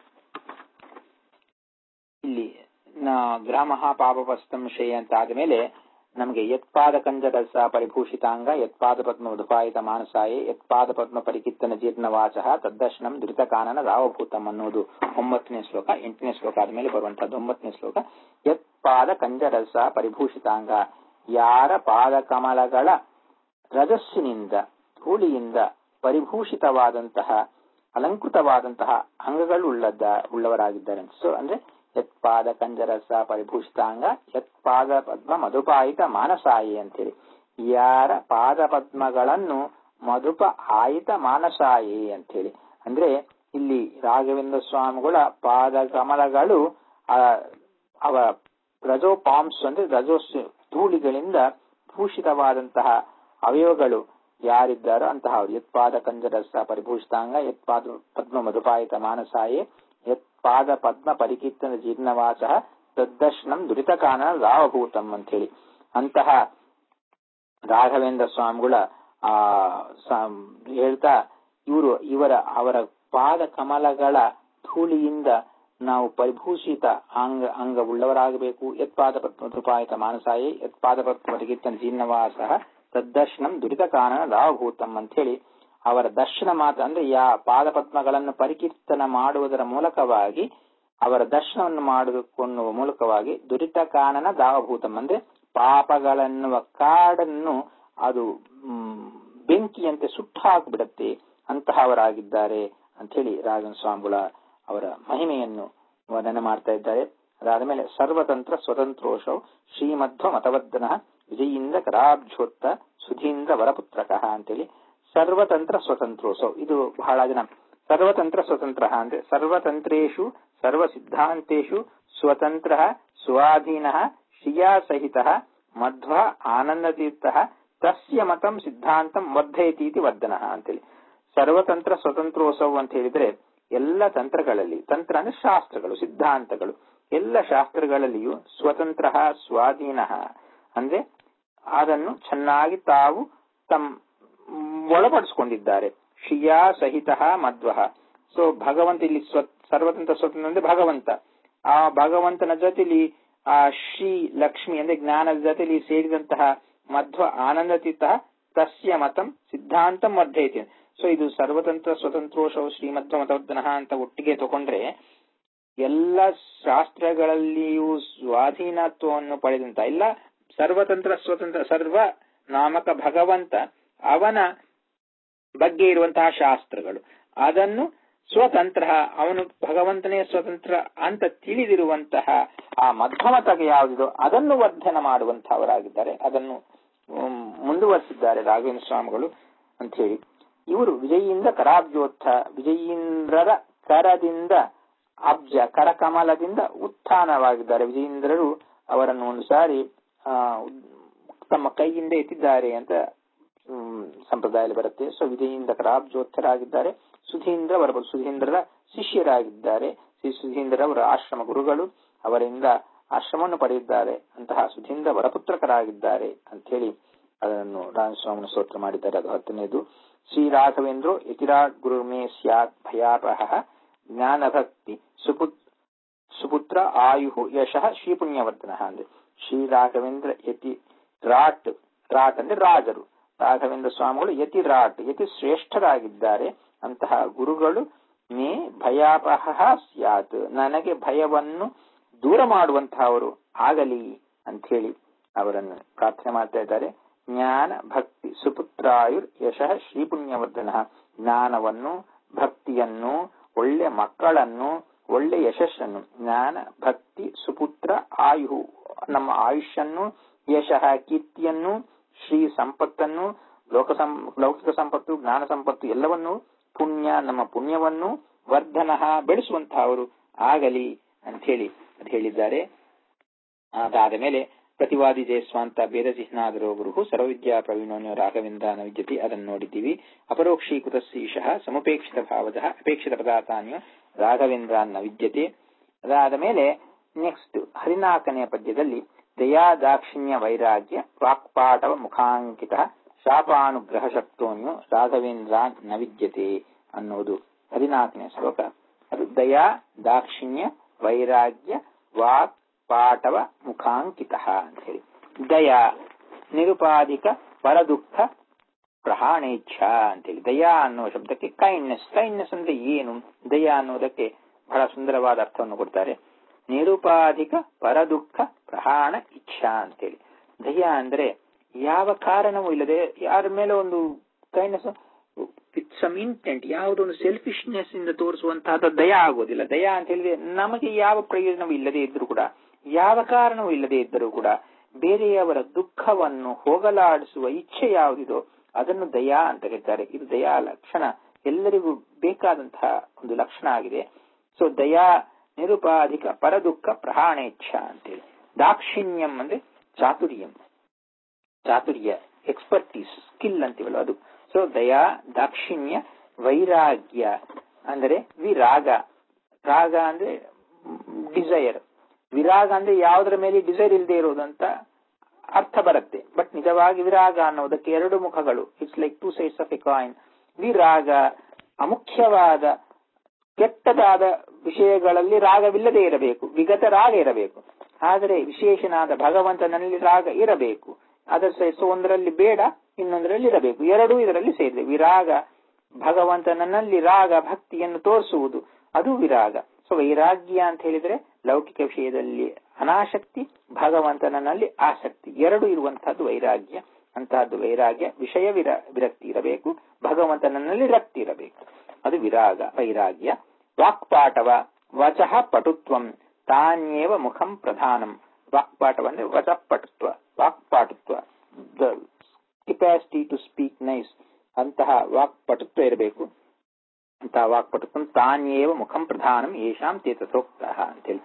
ಇಲ್ಲಿ ನಾ ಗ್ರಾಮ ಪಾಪಪಸ್ತಂ ಶಯ ಅಂತ ಆದ್ಮೇಲೆ ನಮಗೆ ಯತ್ಪಾದ ಕಂಜರಸ ಪರಿಭೂಷಿತಾಂಗ ಯತ್ಪಾದ ಪದ್ಮ ಮಧುಪಾಯಿತ ಮಾನಸಾಯೆ ಯತ್ಪಾದ ಪದ್ಮ ಪರಿಕಿತ್ತನ ಜೀರ್ಣವಾಚ ತದ್ದರ್ಶನಂ ದುರಿತ ಕಾನನ ರಾವಭೂತಂ ಅನ್ನೋದು ಒಂಬತ್ತನೇ ಶ್ಲೋಕ ಎಂಟನೇ ಶ್ಲೋಕ ಆದ್ಮೇಲೆ ಬರುವಂತಹದ್ದು ಒಂಬತ್ತನೇ ಶ್ಲೋಕ ಯತ್ಪಾದ ಕಂಜರಸ ಪರಿಭೂಷಿತಾಂಗ ಯಾರ ಪಾದ ಕಮಲಗಳ ರಜಸ್ಸಿನಿಂದ ಧೂಳಿಯಿಂದ ಪರಿಭೂಷಿತವಾದಂತಹ ಅಲಂಕೃತವಾದಂತಹ ಅಂಗಗಳುಳ್ಳದ ಉಳ್ಳವರಾಗಿದ್ದಾರೆ ಸೊ ಅಂದ್ರೆ ಯತ್ಪಾದ ಕಂಜರಸ ಪರಿಭೂಷಿತಾಂಗ ಯತ್ಪಾದ ಪದ್ಮ ಮಧುಪಾಯಿತ ಮಾನಸಾಯಿ ಅಂತೇಳಿ ಯಾರ ಪಾದ ಪದ್ಮಗಳನ್ನು ಮಧುಪ ಆಯಿತ ಮಾನಸಾಯಿ ಅಂತೇಳಿ ಅಂದ್ರೆ ಇಲ್ಲಿ ರಾಘವೇಂದ್ರ ಸ್ವಾಮಿಗಳ ಪಾದ ಕಮಲಗಳು ಆ, ಅವ ರಜೋ ಪಾಮ್ಸ್ ಅಂದ್ರೆ ರಜೋಸ್ ಧೂಳಿಗಳಿಂದ ಭೂಷಿತವಾದಂತಹ ಅವಯವಗಳು ಯಾರಿದ್ದಾರೋ ಅಂತಹ ಅವರು ಯತ್ಪಾದ ಕಂಜರಸ ಪರಿಭೂಷಿತಾಂಗ ಯತ್ಪಾದ ಪದ್ಮ ಮಧುಪಾಯಿತ ಮಾನಸಾಯೇ ಯತ್ಪಾದ ಪದ್ಮ ಪರಿಕೀರ್ತನ ಜೀರ್ಣವಾಸ ತದ್ದರ್ಶನಂ ದುರಿತ ಕಾರಣ ರಾವಭೂತಂ ಅಂತ ಹೇಳಿ ಅಂತಹ ರಾಘವೇಂದ್ರ ಸ್ವಾಮಿಗಳ ಆ ಸ- ಹೇಳ್ತಾ ಇವರು ಇವರ ಅವರ ಪಾದ ಕಮಲಗಳ ಧೂಳಿಯಿಂದ ನಾವು ಪರಿಭೂಷಿತ ಅಂಗ ಅಂಗವುಳ್ಳವರಾಗಬೇಕು ಯತ್ಪಾದ ಪದ್ಮಪಾಯಿತ ಮಾನಸಾಯೇ ಯತ್ಪಾದ ಪದ್ಮ ಪರಿಕೀರ್ತನ ಜೀರ್ಣವಾಸ ತದ್ದರ್ಶನಂ ದುರಿತ ಕಾರಣ ರಾವಭೂತಂ ಅಂತ ಹೇಳಿ ಅವರ ದರ್ಶನ ಮಾತ್ರ ಅಂದ್ರೆ ಯಾ ಪಾದಪದ್ಮಗಳನ್ನು ಪರಿಕೀರ್ತನ ಮಾಡುವುದರ ಮೂಲಕವಾಗಿ ಅವರ ದರ್ಶನವನ್ನು ಮಾಡಿಕೊಳ್ಳುವ ಮೂಲಕವಾಗಿ ದುರಿತ ಕಾನನ ದಾವಭೂತಂ ಅಂದ್ರೆ ಪಾಪಗಳನ್ನುವ ಕಾಡನ್ನು ಅದು ಮ್, ಬೆಂಕಿಯಂತೆ ಸುಟ್ಟು ಹಾಕಿಬಿಡತ್ತೆ ಅಂತಹವರಾಗಿದ್ದಾರೆ ಅಂತ ಹೇಳಿ ರಾಜನ್ ಸ್ವಾಮಿಗಳ ಅವರ ಮಹಿಮೆಯನ್ನು ವರ್ಣನೆ ಮಾಡ್ತಾ ಇದ್ದಾರೆ ಅದಾದ ಮೇಲೆ ಸರ್ವತಂತ್ರ ಸ್ವತಂತ್ರೋಷೌ ಶ್ರೀಮಧ್ವ ಮತವದ್ದನ ವಿಜಯೀಂದ್ರ ಕರಾಬ್ಜೋತ್ತ ಸುಧೀಂದ್ರ ವರಪುತ್ರಕಃ ಅಂತೇಳಿ ಸರ್ವತಂತ್ರ ಸ್ವತಂತ್ರೋಸೌ ಇದು ಬಹಳ ಜನ ಸರ್ವತಂತ್ರ ಸ್ವತಂತ್ರ ಅಂದ್ರೆ ಸರ್ವತಂತ್ರೇಶು ಸರ್ವ ಸಿದ್ಧಾಂತೇಶು ಸ್ವತಂತ್ರ ಸ್ವಾಧೀನ ಶ್ರಿಯಾ ಸಹಿತ ಮಧ್ವ ಆನಂದತೀರ್ಥ ತಸ್ಯ ಮತಂ ಸಿದ್ಧಾಂತಂ ವರ್ಧಯತೀತಿ ವರ್ಧನ ಅಂತೇಳಿ ಸರ್ವತಂತ್ರ ಸ್ವತಂತ್ರೋತ್ಸವ ಅಂತ ಹೇಳಿದ್ರೆ ಎಲ್ಲ ತಂತ್ರಗಳಲ್ಲಿ ತಂತ್ರ ಅಂದ್ರೆ ಶಾಸ್ತ್ರಗಳು ಸಿದ್ಧಾಂತಗಳು ಎಲ್ಲ ಶಾಸ್ತ್ರಗಳಲ್ಲಿಯೂ ಸ್ವತಂತ್ರ ಸ್ವಾಧೀನ ಅಂದ್ರೆ ಅದನ್ನು ಚೆನ್ನಾಗಿ ತಾವು ತಮ್ಮ ಒಳಪಡಿಸಿಕೊಂಡಿದ್ದಾರೆ ಶಿಯಾ ಸಹಿತ ಮಧ್ವ ಸೊ ಭಗವಂತ ಇಲ್ಲಿ ಸ್ವ ಸರ್ವತಂತ್ರ ಸ್ವತಂತ್ರ ಅಂದ್ರೆ ಭಗವಂತ ಆ ಭಗವಂತನ ಜೊತೆಲಿ ಆ ಶ್ರೀ ಲಕ್ಷ್ಮಿ ಅಂದ್ರೆ ಜ್ಞಾನದ ಜೊತೆಲಿ ಸೇರಿದಂತಹ ಮಧ್ವ ಆನಂದತೀತ ತಸ್ಯ ಮತಂ ಸಿದ್ಧಾಂತಂ ವರ್ಧಯತಿ ಸೊ ಇದು ಸರ್ವತಂತ್ರ ಸ್ವತಂತ್ರೋಷವು ಶ್ರೀಮಧ್ವ ಮತವರ್ಧನ ಅಂತ ಒಟ್ಟಿಗೆ ತಗೊಂಡ್ರೆ ಎಲ್ಲ ಶಾಸ್ತ್ರಗಳಲ್ಲಿಯೂ ಸ್ವಾಧೀನತ್ವವನ್ನು ಪಡೆದಂತ ಇಲ್ಲ ಸರ್ವತಂತ್ರ ಸ್ವತಂತ್ರ ಸರ್ವ ನಾಮಕ ಭಗವಂತ ಅವನ ಬಗ್ಗೆ ಇರುವಂತಹ ಶಾಸ್ತ್ರಗಳು ಅದನ್ನು ಸ್ವತಂತ್ರ ಅವನು ಭಗವಂತನೇ ಸ್ವತಂತ್ರ ಅಂತ ತಿಳಿದಿರುವಂತಹ ಆ ಮಧ್ಯಮತಗೆ ಯಾವುದಿದೋ ಅದನ್ನು ವರ್ಧನ ಮಾಡುವಂತಹವರಾಗಿದ್ದಾರೆ ಅದನ್ನು ಹ್ಮ್, ಮುಂದುವರಿಸಿದ್ದಾರೆ ರಾಘವೇಂದ್ರ ಸ್ವಾಮಿಗಳು ಅಂತ ಹೇಳಿ ಇವರು ವಿಜಯೀಂದ್ರ ಕರಾಬ್ಜೋತ್ಥ ವಿಜಯೀಂದ್ರರ ಕರದಿಂದ ಅಬ್ಜ ಕರಕಮಲದಿಂದ ಉತ್ಥಾನವಾಗಿದ್ದಾರೆ ವಿಜಯೀಂದ್ರರು ಅವರನ್ನು ಒಂದು ಸಾರಿ ಆ, ತಮ್ಮ ಕೈಯಿಂದ ಎತ್ತಿದ್ದಾರೆ ಅಂತ ಹ್ಮ್, ಸಂಪ್ರದಾಯದಲ್ಲಿ ಬರುತ್ತೆ ಸೊ ವಿಜಯೀಂದ್ರ ಕರಾಬ್ಜೋತ್ತರಾಗಿದ್ದಾರೆ ಸುಧೀಂದ್ರ ಅವರ ಸುಧೀಂದ್ರರ ಶಿಷ್ಯರಾಗಿದ್ದಾರೆ ಶ್ರೀ ಸುಧೀಂದ್ರ ಅವರ ಆಶ್ರಮ ಗುರುಗಳು ಅವರಿಂದ ಆಶ್ರಮವನ್ನು ಪಡೆದಿದ್ದಾರೆ ಅಂತಹ ಸುಧೀಂದ್ರ ವರಪುತ್ರಕರಾಗಿದ್ದಾರೆ ಅಂತ ಹೇಳಿ ಅದನ್ನು ರಾಮಸ್ವಾಮಿ ಸ್ತೋತ್ರ ಮಾಡಿದ್ದಾರೆ ಅದು ಹತ್ತನೇದು ಶ್ರೀ ರಾಘವೇಂದ್ರ ಯತಿರಾಟ್ ಗುರುಮೇ ಸ್ಯಾತ್ ಭಯಾಪಹ ಜ್ಞಾನಭಕ್ತಿ ಸುಪುತ್ ಸುಪುತ್ರ ಆಯು ಯಶಃ ಶ್ರೀಪುಣ್ಯವರ್ಧನ ಅಂದ್ರೆ ಶ್ರೀ ರಾಘವೇಂದ್ರ ಯತಿ ರಾಟ್ ರಾಟ್ ಅಂದ್ರೆ ರಾಜರು ರಾಘವೇಂದ್ರ ಸ್ವಾಮಿಗಳು ಯತಿ ರಾಟ್ ಯತಿ ಶ್ರೇಷ್ಠರಾಗಿದ್ದಾರೆ ಅಂತಹ ಗುರುಗಳು ಮೇ ಭಯಾಪಹ ಸ್ಯಾತ್ ನನಗೆ ಭಯವನ್ನು ದೂರ ಮಾಡುವಂತಹವರು ಆಗಲಿ ಅಂತ ಹೇಳಿ ಅವರನ್ನು ಪ್ರಾರ್ಥನೆ ಮಾಡ್ತಾ ಇದ್ದಾರೆ ಜ್ಞಾನ ಭಕ್ತಿ ಸುಪುತ್ರಾಯುರ್ ಯಶಃ ಶ್ರೀಪುಣ್ಯವರ್ಧನ ಜ್ಞಾನವನ್ನು ಭಕ್ತಿಯನ್ನು ಒಳ್ಳೆ ಮಕ್ಕಳನ್ನು ಒಳ್ಳೆ ಯಶಸ್ಸನ್ನು ಜ್ಞಾನ ಭಕ್ತಿ ಸುಪುತ್ರ ಆಯು ನಮ್ಮ ಆಯುಷನ್ನು ಯಶಃ ಕೀರ್ತಿಯನ್ನು ಶ್ರೀ ಸಂಪತ್ತನ್ನು ಲೋಕ ಸಂ ಲೌಕಿಕ ಸಂಪತ್ತು ಜ್ಞಾನ ಸಂಪತ್ತು ಎಲ್ಲವನ್ನೂ ಪುಣ್ಯ ನಮ್ಮ ಪುಣ್ಯವನ್ನು ವರ್ಧನ ಬೆಳೆಸುವಂತಹವರು ಆಗಲಿ ಅಂತ ಹೇಳಿ ಅದು ಹೇಳಿದ್ದಾರೆ ಅದಾದ ಮೇಲೆ ಪ್ರತಿವಾದಿ ಜಯಸ್ವಾಂತ ಬೇರಜಿಹ್ನಾದರೋ ಗುರು ಸರ್ವವಿದ್ಯಾ ಪ್ರವೀಣೋನ್ಯ ರಾಘವೇಂದ್ರ ನವಿದ್ಯತಿ ಅದನ್ನು ನೋಡಿದ್ದೀವಿ ಅಪರೋಕ್ಷೀಕೃತ ಶೀಶಃ ಸಮುಪೇಕ್ಷಿತ ಭಾವದ ಅಪೇಕ್ಷಿತ ಪದಾರ್ಥಾನ್ಯ ರಾಘವೇಂದ್ರ ನವಿದ್ಯತೆ ಅದಾದ ಮೇಲೆ ನೆಕ್ಸ್ಟ್ ಹದಿನಾಲ್ಕನೆಯ ಪದ್ಯದಲ್ಲಿ ದಯಾ ದಾಕ್ಷಿಣ್ಯ ವೈರಾಗ್ಯ ವಾಕ್ಪಾಟವ ಮುಖಾಂಕಿತ ಶಾಪಾನುಗ್ರಹ ಶಕ್ತೋನ್ಯು ರಾಘವೇಂದ್ರ ನವಿದ್ಯತೆ ಅನ್ನೋದು ಹದಿನಾಲ್ಕನೇ ಶ್ಲೋಕ ಅದು ದಯಾ ದಾಕ್ಷಿಣ್ಯ ವೈರಾಗ್ಯ ವಾಕ್ ಪಾಟವ ಮುಖಾಂಕಿತ ಅಂತ ಹೇಳಿ ದಯಾ ನಿರುಪಾಧಿಕ ಪರದುಃಖ ಪ್ರಹಾಣೇಚ್ಛ ಅಂತೇಳಿ ದಯಾ ಅನ್ನುವ ಶಬ್ದಕ್ಕೆ ಕೈಂಡ್ನೆಸ್ ಕೈಂಡ್ನೆಸ್ ಅಂದ್ರೆ ಏನು ದಯಾ ಅನ್ನೋದಕ್ಕೆ ಬಹಳ ಸುಂದರವಾದ ಅರ್ಥವನ್ನು ಕೊಡ್ತಾರೆ ನಿರುಪಾಧಿಕ ಪರದುಃಖ ಪ್ರಹಾಣ ಇಚ್ಛಾ ಅಂತೇಳಿ ದಯಾ ಅಂದ್ರೆ ಯಾವ ಕಾರಣವೂ ಇಲ್ಲದೆ ಯಾರ ಮೇಲೆ ಒಂದು ಕೈಂಡ್ನೆಸ್ ವಿತ್ ಸಮ್ ಇಂಟೆಂಟ್ ಯಾವುದೋ ಒಂದು ಸೆಲ್ಫಿಶ್ನೆಸ್ ಇಂದ ತೋರಿಸುವಂತಹ ದಯಾ ಆಗೋದಿಲ್ಲ ದಯಾ ಅಂತ ಹೇಳಿದ್ರೆ ನಮಗೆ ಯಾವ ಪ್ರಯೋಜನವೂ ಇಲ್ಲದೆ ಇದ್ರೂ ಕೂಡ ಯಾವ ಕಾರಣವೂ ಇಲ್ಲದೆ ಇದ್ದರೂ ಕೂಡ ಬೇರೆಯವರ ದುಃಖವನ್ನು ಹೋಗಲಾಡಿಸುವ ಇಚ್ಛೆ ಯಾವುದಿದೋ ಅದನ್ನು ದಯಾ ಅಂತ ಹೇಳ್ತಾರೆ ಇದು ದಯಾ ಲಕ್ಷಣ ಎಲ್ಲರಿಗೂ ಬೇಕಾದಂತಹ ಒಂದು ಲಕ್ಷಣ ಆಗಿದೆ ಸೊ ದಯಾ ನಿರುಪಾಧಿಕ ಪರದುಃಖ ಪ್ರಹಾಣೇಚ್ಛ ಅಂತೇಳಿ ದಾಕ್ಷಿಣ್ಯಂ ಅಂದ್ರೆ ಚಾತುರ್ಯಂ ಚಾತುರ್ಯ ಎಕ್ಸ್ಪರ್ಟೀಸ್ ಸ್ಕಿಲ್ ಅಂತೀವಲ್ಲ ಅದು ಸೊ ದಯಾ ದಾಕ್ಷಿಣ್ಯ ವೈರಾಗ್ಯ ಅಂದರೆ ವಿರಾಗ ರಾಗ ಅಂದ್ರೆ ಡಿಸೈರ್ ವಿರಾಗ ಅಂದ್ರೆ ಯಾವುದರ ಮೇಲೆ ಡಿಸೈರ್ ಇಲ್ಲದೆ ಇರೋದಂತ ಅರ್ಥ ಬರುತ್ತೆ ಬಟ್ ನಿಜವಾಗಿ ವಿರಾಗ ಅನ್ನೋದಕ್ಕೆ ಎರಡು ಮುಖಗಳು it's like two sides of a coin ವಿರಾಗ ಅಮುಖ್ಯವಾದ ಕೆಟ್ಟದಾದ ವಿಷಯಗಳಲ್ಲಿ ರಾಗವಿಲ್ಲದೆ ಇರಬೇಕು ವಿಗತ ರಾಗ ಇರಬೇಕು ಆದರೆ ವಿಶೇಷನಾದ ಭಗವಂತನಲ್ಲಿ ರಾಗ ಇರಬೇಕು ಅದರ ಸೊ ಒಂದರಲ್ಲಿ ಬೇಡ ಇನ್ನೊಂದರಲ್ಲಿ ಇರಬೇಕು ಎರಡೂ ಇದರಲ್ಲಿ ಸೇರಿದೆ ವಿರಾಗ ಭಗವಂತನಲ್ಲಿ ರಾಗ ಭಕ್ತಿಯನ್ನು ತೋರಿಸುವುದು ಅದು ವಿರಾಗ ಸೊ ವೈರಾಗ್ಯ ಅಂತ ಹೇಳಿದ್ರೆ ಲೌಕಿಕ ವಿಷಯದಲ್ಲಿ ಅನಾಸಕ್ತಿ ಭಗವಂತನಲ್ಲಿ ಆಸಕ್ತಿ ಎರಡು ಇರುವಂತಹದ್ದು ವೈರಾಗ್ಯ ಅಂತಹದ್ದು ವೈರಾಗ್ಯ ವಿಷಯ ವಿರ ವಿರಕ್ತಿ ಇರಬೇಕು ಭಗವಂತನಲ್ಲಿ ರಕ್ತಿ ಇರಬೇಕು ಅದು ವಿರಾಗ ವೈರಾಗ್ಯ ವಾಕ್ಪಾಟವ ವಚಃ ಪಟುತ್ವಂ ತಾನ್ಯೇವ ಮುಖಂ ಪ್ರಧಾನಂ ವಾಕ್ಪಾಟವ ಅಂದ್ರೆ ವಚ ಪಟುತ್ವ ವಾಕ್ಪಾಟುತ್ವ the capacity to speak nice ಅಂತಹ ವಾಕ್ಪಟುತ್ವ ಇರಬೇಕು ಅಂತಹ ವಾಕ್ಪಟುತ್ವ ತಾನ್ಯೇವ ಮುಖಂ ಪ್ರಧಾನಂ ಯೇಷಾಂ ತೇತಥೋಕ್ತ ಅಂತೇಳಿ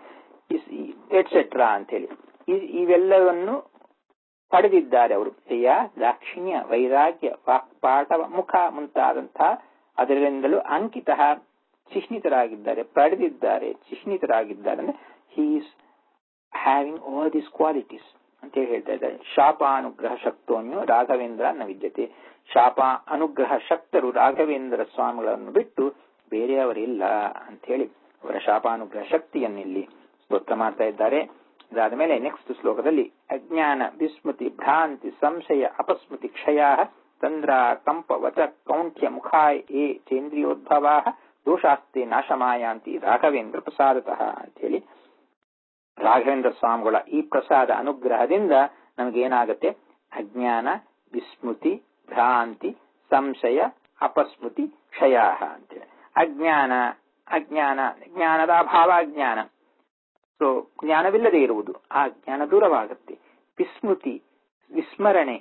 ಎಟ್ಸೆಟ್ರಾ ಅಂತೇಳಿ ಇವೆಲ್ಲವನ್ನು ಪಡೆದಿದ್ದಾರೆ ಅವರು ದಯ ದಾಕ್ಷಿಣ್ಯ ವೈರಾಗ್ಯ ವಾಕ್ಪಾಟವ ಮುಖ ಮುಂತಾದಂತಹ ಅದರಿಂದಲೂ ಅಂಕಿತ ಚಿಹ್ನಿತರಾಗಿದ್ದಾರೆ ಪಡೆದಿದ್ದಾರೆ ಚಿಹ್ನಿತರಾಗಿದ್ದಾರೆ ಅಂದ್ರೆ he's having all this qualities ಅಂತ ಹೇಳಿ ಹೇಳ್ತಾ ಇದ್ದಾರೆ ಶಾಪ ಅನುಗ್ರಹ ಶಕ್ತೋನ್ಯು ರಾಘವೇಂದ್ರ ನ ವಿದ್ಯತೆ ಶಾಪ ಅನುಗ್ರಹ ಶಕ್ತರು ರಾಘವೇಂದ್ರ ಸ್ವಾಮಿಗಳನ್ನು ಬಿಟ್ಟು ಬೇರೆಯವರಿಲ್ಲ ಅಂತ ಹೇಳಿ ಅವರ ಶಾಪಾನುಗ್ರಹ ಶಕ್ತಿಯನ್ನು ಇಲ್ಲಿ ಸ್ತೋತ್ರ ಮಾಡ್ತಾ ಇದ್ದಾರೆ ಇದಾದ ಮೇಲೆ ನೆಕ್ಸ್ಟ್ ಶ್ಲೋಕದಲ್ಲಿ ಅಜ್ಞಾನ ವಿಸ್ಮೃತಿ ಭ್ರಾಂತಿ ಸಂಶಯ ಅಪಸ್ಮೃತಿ ಕ್ಷಯ ತಂದ್ರ ಕಂಪ ವಚ ಕೌಂಠ್ಯ ಮುಖಾಯ ಏ ಚೇಂದ್ರಿಯೋದ್ಭವಾ ದೋಷಾಸ್ತೆ ನಾಶಮಾಯಾಂತಿ ರಾಘವೇಂದ್ರ ಪ್ರಸಾದತಃ ಅಂತ ಹೇಳಿ ರಾಘವೇಂದ್ರ ಸ್ವಾಮಿಗಳ ಈ ಪ್ರಸಾದ ಅನುಗ್ರಹದಿಂದ ನಮಗೇನಾಗತ್ತೆ ಅಜ್ಞಾನ ವಿಸ್ಮೃತಿ ಭ್ರಾಂತಿ ಸಂಶಯ ಅಪಸ್ಮೃತಿ ಕ್ಷಯ ಅಂತೇಳಿ ಅಜ್ಞಾನ ಅಜ್ಞಾನ ಜ್ಞಾನದ ಅಭಾವ ಅಜ್ಞಾನ ಸೊ ಜ್ಞಾನವಿಲ್ಲದೆ ಇರುವುದು ಆ ಜ್ಞಾನ ದೂರವಾಗುತ್ತೆ ವಿಸ್ಮೃತಿ ವಿಸ್ಮರಣೆ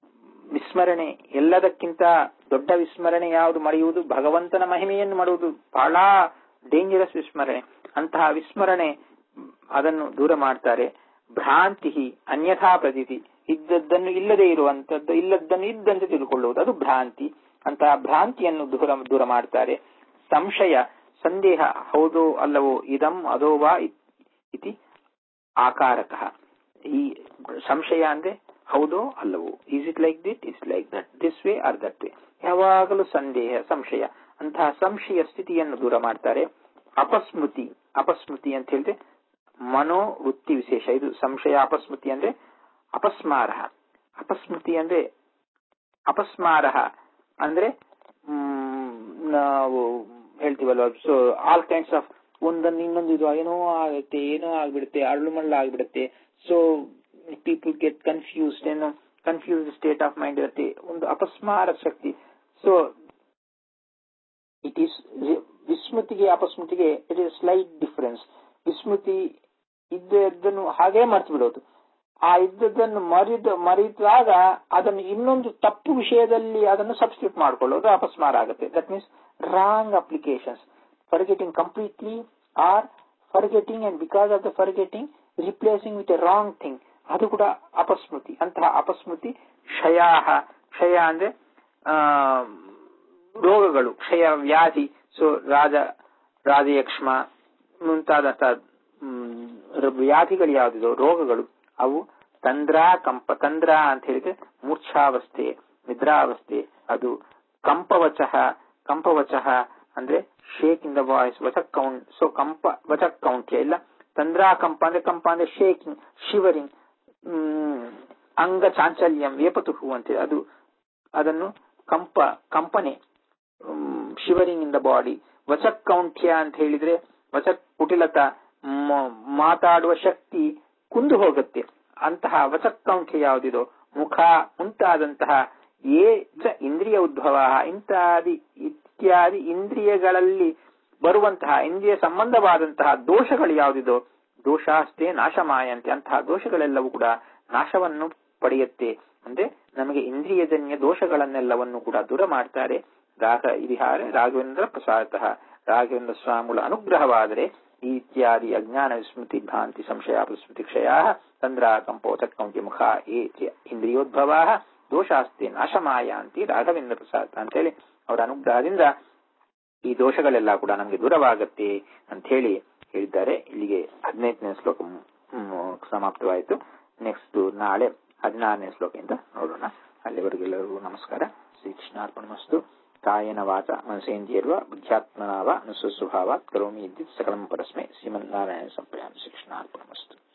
ವಿಸ್ಮರಣೆ ಎಲ್ಲದಕ್ಕಿಂತ ದೊಡ್ಡ ವಿಸ್ಮರಣೆ ಯಾವುದು ಮರೆಯುವುದು ಭಗವಂತನ ಮಹಿಮೆಯನ್ನು ಮಾಡುವುದು ಬಹಳ ಡೇಂಜರಸ್ ವಿಸ್ಮರಣೆ ಅಂತಹ ವಿಸ್ಮರಣೆ ಅದನ್ನು ದೂರ ಮಾಡ್ತಾರೆ ಭ್ರಾಂತಿ ಅನ್ಯಥಾ ಪ್ರತೀತಿ ಇದ್ದದ್ದನ್ನು ಇಲ್ಲದೆ ಇರುವಂತದ್ದು ಇಲ್ಲದ್ದನ್ನು ಇದ್ದಂತೆ ತಿಳ್ಕೊಳ್ಳುವುದು ಅದು ಭ್ರಾಂತಿ ಅಂತಹ ಭ್ರಾಂತಿಯನ್ನು ದೂರ ದೂರ ಮಾಡ್ತಾರೆ ಸಂಶಯ ಸಂದೇಹ ಹೌದೋ ಅಲ್ಲವೋ ಇದಂ ಅದೋ ವಾ ಇತಿ ಆಕಾರಕ ಈ ಸಂಶಯ ಅಂದ್ರೆ ಹೌದೋ ಅಲ್ಲವೋ is it like that is like that this way or that way ಯಾವಾಗಲೂ ಸಂದೇಹ ಸಂಶಯ ಅಂತಹ ಸಂಶಯ ಸ್ಥಿತಿಯನ್ನು ದೂರ ಮಾಡ್ತಾರೆ ಅಪಸ್ಮೃತಿ ಅಪಸ್ಮೃತಿ ಅಂತ ಹೇಳಿದ್ರೆ ಮನೋವೃತ್ತಿ ವಿಶೇಷ ಇದು ಸಂಶಯ ಅಪಸ್ಮೃತಿ ಅಂದ್ರೆ ಅಪಸ್ಮಾರ ಅಪಸ್ಮೃತಿ ಅಂದ್ರೆ ಅಪಸ್ಮಾರ ಅಂದ್ರೆ ಮ್, ನಾವು ಹೇಳ್ತೀವಲ್ವ ಸೊ ಆಲ್ ಕೈಂಡ್ಸ್ ಆಫ್ ಒಂದನ್ನು ಇನ್ನೊಂದು ಇದು ಏನೋ ಆಗುತ್ತೆ ಏನೋ ಆಗ್ಬಿಡುತ್ತೆ ಅರಳು ಮಳ್ಳ ಆಗ್ಬಿಡುತ್ತೆ ಸೊ ಪೀಪಲ್ ಗೆಟ್ ಕನ್ಫ್ಯೂಸ್ಡ್ ಏನೋ ಕನ್ಫ್ಯೂಸ್ಡ್ ಸ್ಟೇಟ್ ಆಫ್ ಮೈಂಡ್ ಇರುತ್ತೆ ಒಂದು ಅಪಸ್ಮಾರ ಶಕ್ತಿ ಸೊ ಇಟ್ ಈಸ್ ವಿಸ್ಮೃತಿಗೆ ಅಪಸ್ಮೃತಿಗೆ ಇಟ್ ಇಸ್ ಸ್ಲೈಟ್ ಡಿಫರೆನ್ಸ್ ವಿಸ್ಮೃತಿ ಇದ್ದದ್ದನ್ನು ಹಾಗೇ ಮರ್ತು ಬಿಡೋದು ಆ ಇದ್ದದ್ದನ್ನು ಮರಿದ ಮರಿದಾಗ ಅದನ್ನು ಇನ್ನೊಂದು ತಪ್ಪು ವಿಷಯದಲ್ಲಿ ಅದನ್ನು ಸಬ್ಸ್ಟಿಟ್ಯೂಟ್ ಮಾಡ್ಕೊಳ್ಳೋದು ಅಪಸ್ಮಾರ ಆಗುತ್ತೆ that means wrong applications forgetting completely or forgetting and because of the forgetting replacing with a wrong thing ಅದು ಕೂಡ ಅಪಸ್ಮೃತಿ ಅಂತಹ ಅಪಸ್ಮೃತಿ ಕ್ಷಯಾಹ ಕ್ಷಯ ಅಂದ್ರೆ ಆ, ರೋಗಗಳು ಕ್ಷಯ ವ್ಯಾಧಿ ಸೊ ರಾಜ ರಾಜಯಕ್ಷ್ಮ ಮುಂತಾದಂತಹ ಮ್, ವ್ಯಾಧಿಗಳು ಯಾವುದಿದೋ ರೋಗಗಳು ಅವು ತಂದ್ರ ಕಂಪ ತಂದ್ರ ಅಂತ ಹೇಳಿದ್ರೆ ಮೂರ್ಛಾವಸ್ಥೆ ನಿದ್ರಾವಸ್ಥೆ ಅದು ಕಂಪವಚಃ ಕಂಪವಚಃ ಅಂದ್ರೆ ಶೇಕ್ ಇನ್ ದ ವಾಯ್ಸ್ ವಚಕ್ ಕೌಂಟ್ ಸೊ ಕಂಪ ವಚಕ್ ಕೌಂಟ್ಯ ಇಲ್ಲ ತಂದ್ರಾ ಕಂಪ ಅಂದ್ರೆ ಕಂಪ ಅಂದ್ರೆ ಶೇಕಿಂಗ್ ಶಿವರಿಂಗ್ ಅಂಗ ಚಾಂಚಲ್ಯಂ ವೇಪತುಹು ಅಂತ ಅದು ಅದನ್ನು ಕಂಪ ಕಂಪನೆ ಶಿವರಿಂಗ್ ಇನ್ ದ ಬಾಡಿ ವಚಕ್ ಕೌಂಟ್ಯ ಅಂತ ಹೇಳಿದ್ರೆ ವಚಕ್ ಕುಟಿಲತ ಮ- ಮಾತಾಡುವ ಶಕ್ತಿ ಕುಂದು ಹೋಗುತ್ತೆ ಅಂತಹ ವಚಕ್ ಕೌಂಟ್ಯ ಯಾವುದಿದೋ ಮುಖ ಮುಂತಾದಂತಹ ಏ ಚ ಇಂದ್ರಿಯ ಉದ್ಭವ ಇಂತ್ಯಾದಿ ಇತ್ಯಾದಿ ಇಂದ್ರಿಯಗಳಲ್ಲಿ ಬರುವಂತಹ ಇಂದ್ರಿಯ ಸಂಬಂಧವಾದಂತಹ ದೋಷಗಳು ಯಾವುದಿದೋ ದೋಷಾಸ್ತೆ ನಾಶಮಾಯಂತೆ ಅಂತಹ ದೋಷಗಳೆಲ್ಲವೂ ಕೂಡ ನಾಶವನ್ನು ಪಡೆಯುತ್ತೆ ಅಂದ್ರೆ ನಮಗೆ ಇಂದ್ರಿಯಜನ್ಯ ದೋಷಗಳನ್ನೆಲ್ಲವನ್ನು ಕೂಡ ದೂರ ಮಾಡ್ತಾರೆ ರಾಗ ಇದಿಹಾರ ರಾಘವೇಂದ್ರ ಪ್ರಸಾದತಃ ರಾಘವೇಂದ್ರ ಸ್ವಾಮಿಗಳ ಅನುಗ್ರಹವಾದರೆ ಈ ಇತ್ಯಾದಿ ಅಜ್ಞಾನ ವಿಸ್ಮೃತಿ ಭ್ರಾಂತಿ ಸಂಶಯ ವಿಸ್ಮೃತಿ ಕ್ಷಯಾ ತಂದ್ರ ಕಂಪೋಚಕೌಂಟಿ ಮುಖ ಏ ಚ ಇಂದ್ರಿಯೋದ್ಭವ ದೋಷಾಸ್ತಿ ನಾಶಮಾಯಾಂತಿ ರಾಘವೇಂದ್ರ ಪ್ರಸಾದ ಅಂತೇಳಿ ಅವರ ಅನುಗ್ರಹದಿಂದ ಈ ದೋಷಗಳೆಲ್ಲ ಕೂಡ ನಮಗೆ ದೂರವಾಗತ್ತೆ ಅಂತ ಹೇಳಿ ಹೇಳಿದ್ದಾರೆ ಇಲ್ಲಿಗೆ ಹದಿನೈದನೇ ಶ್ಲೋಕ ಮ್, ಸಮಾಪ್ತವಾಯಿತು ನೆಕ್ಸ್ಟ್ ನಾಳೆ ಹದಿನಾರನೇ ಶ್ಲೋಕದಿಂದ ನೋಡೋಣ ಅಲ್ಲಿವರೆಗೆಲ್ಲರಿಗೂ ನಮಸ್ಕಾರ ಶ್ರೀಕೃಷ್ಣಾರ್ಪಣಮಸ್ತು ಕಾಯನ ವಾಚ ಮನಸೇಂದ್ರಿಯರ್ವ ಬುದ್ಧ್ಯಾತ್ಮನಾವ ಅನುಸ್ವಸ್ವಭಾವಾತ್ ಕರೋಮಿ ಇದ್ದಿತ್ ಸಕಲಂ ಪರಸ್ಮೈ ಶ್ರೀಮನ್ನಾರಾಯಣ ಸಂಪ್ರಯಾಮ ಶ್ರೀಕೃಷ್ಣಾರ್ಪಣಮಸ್ತು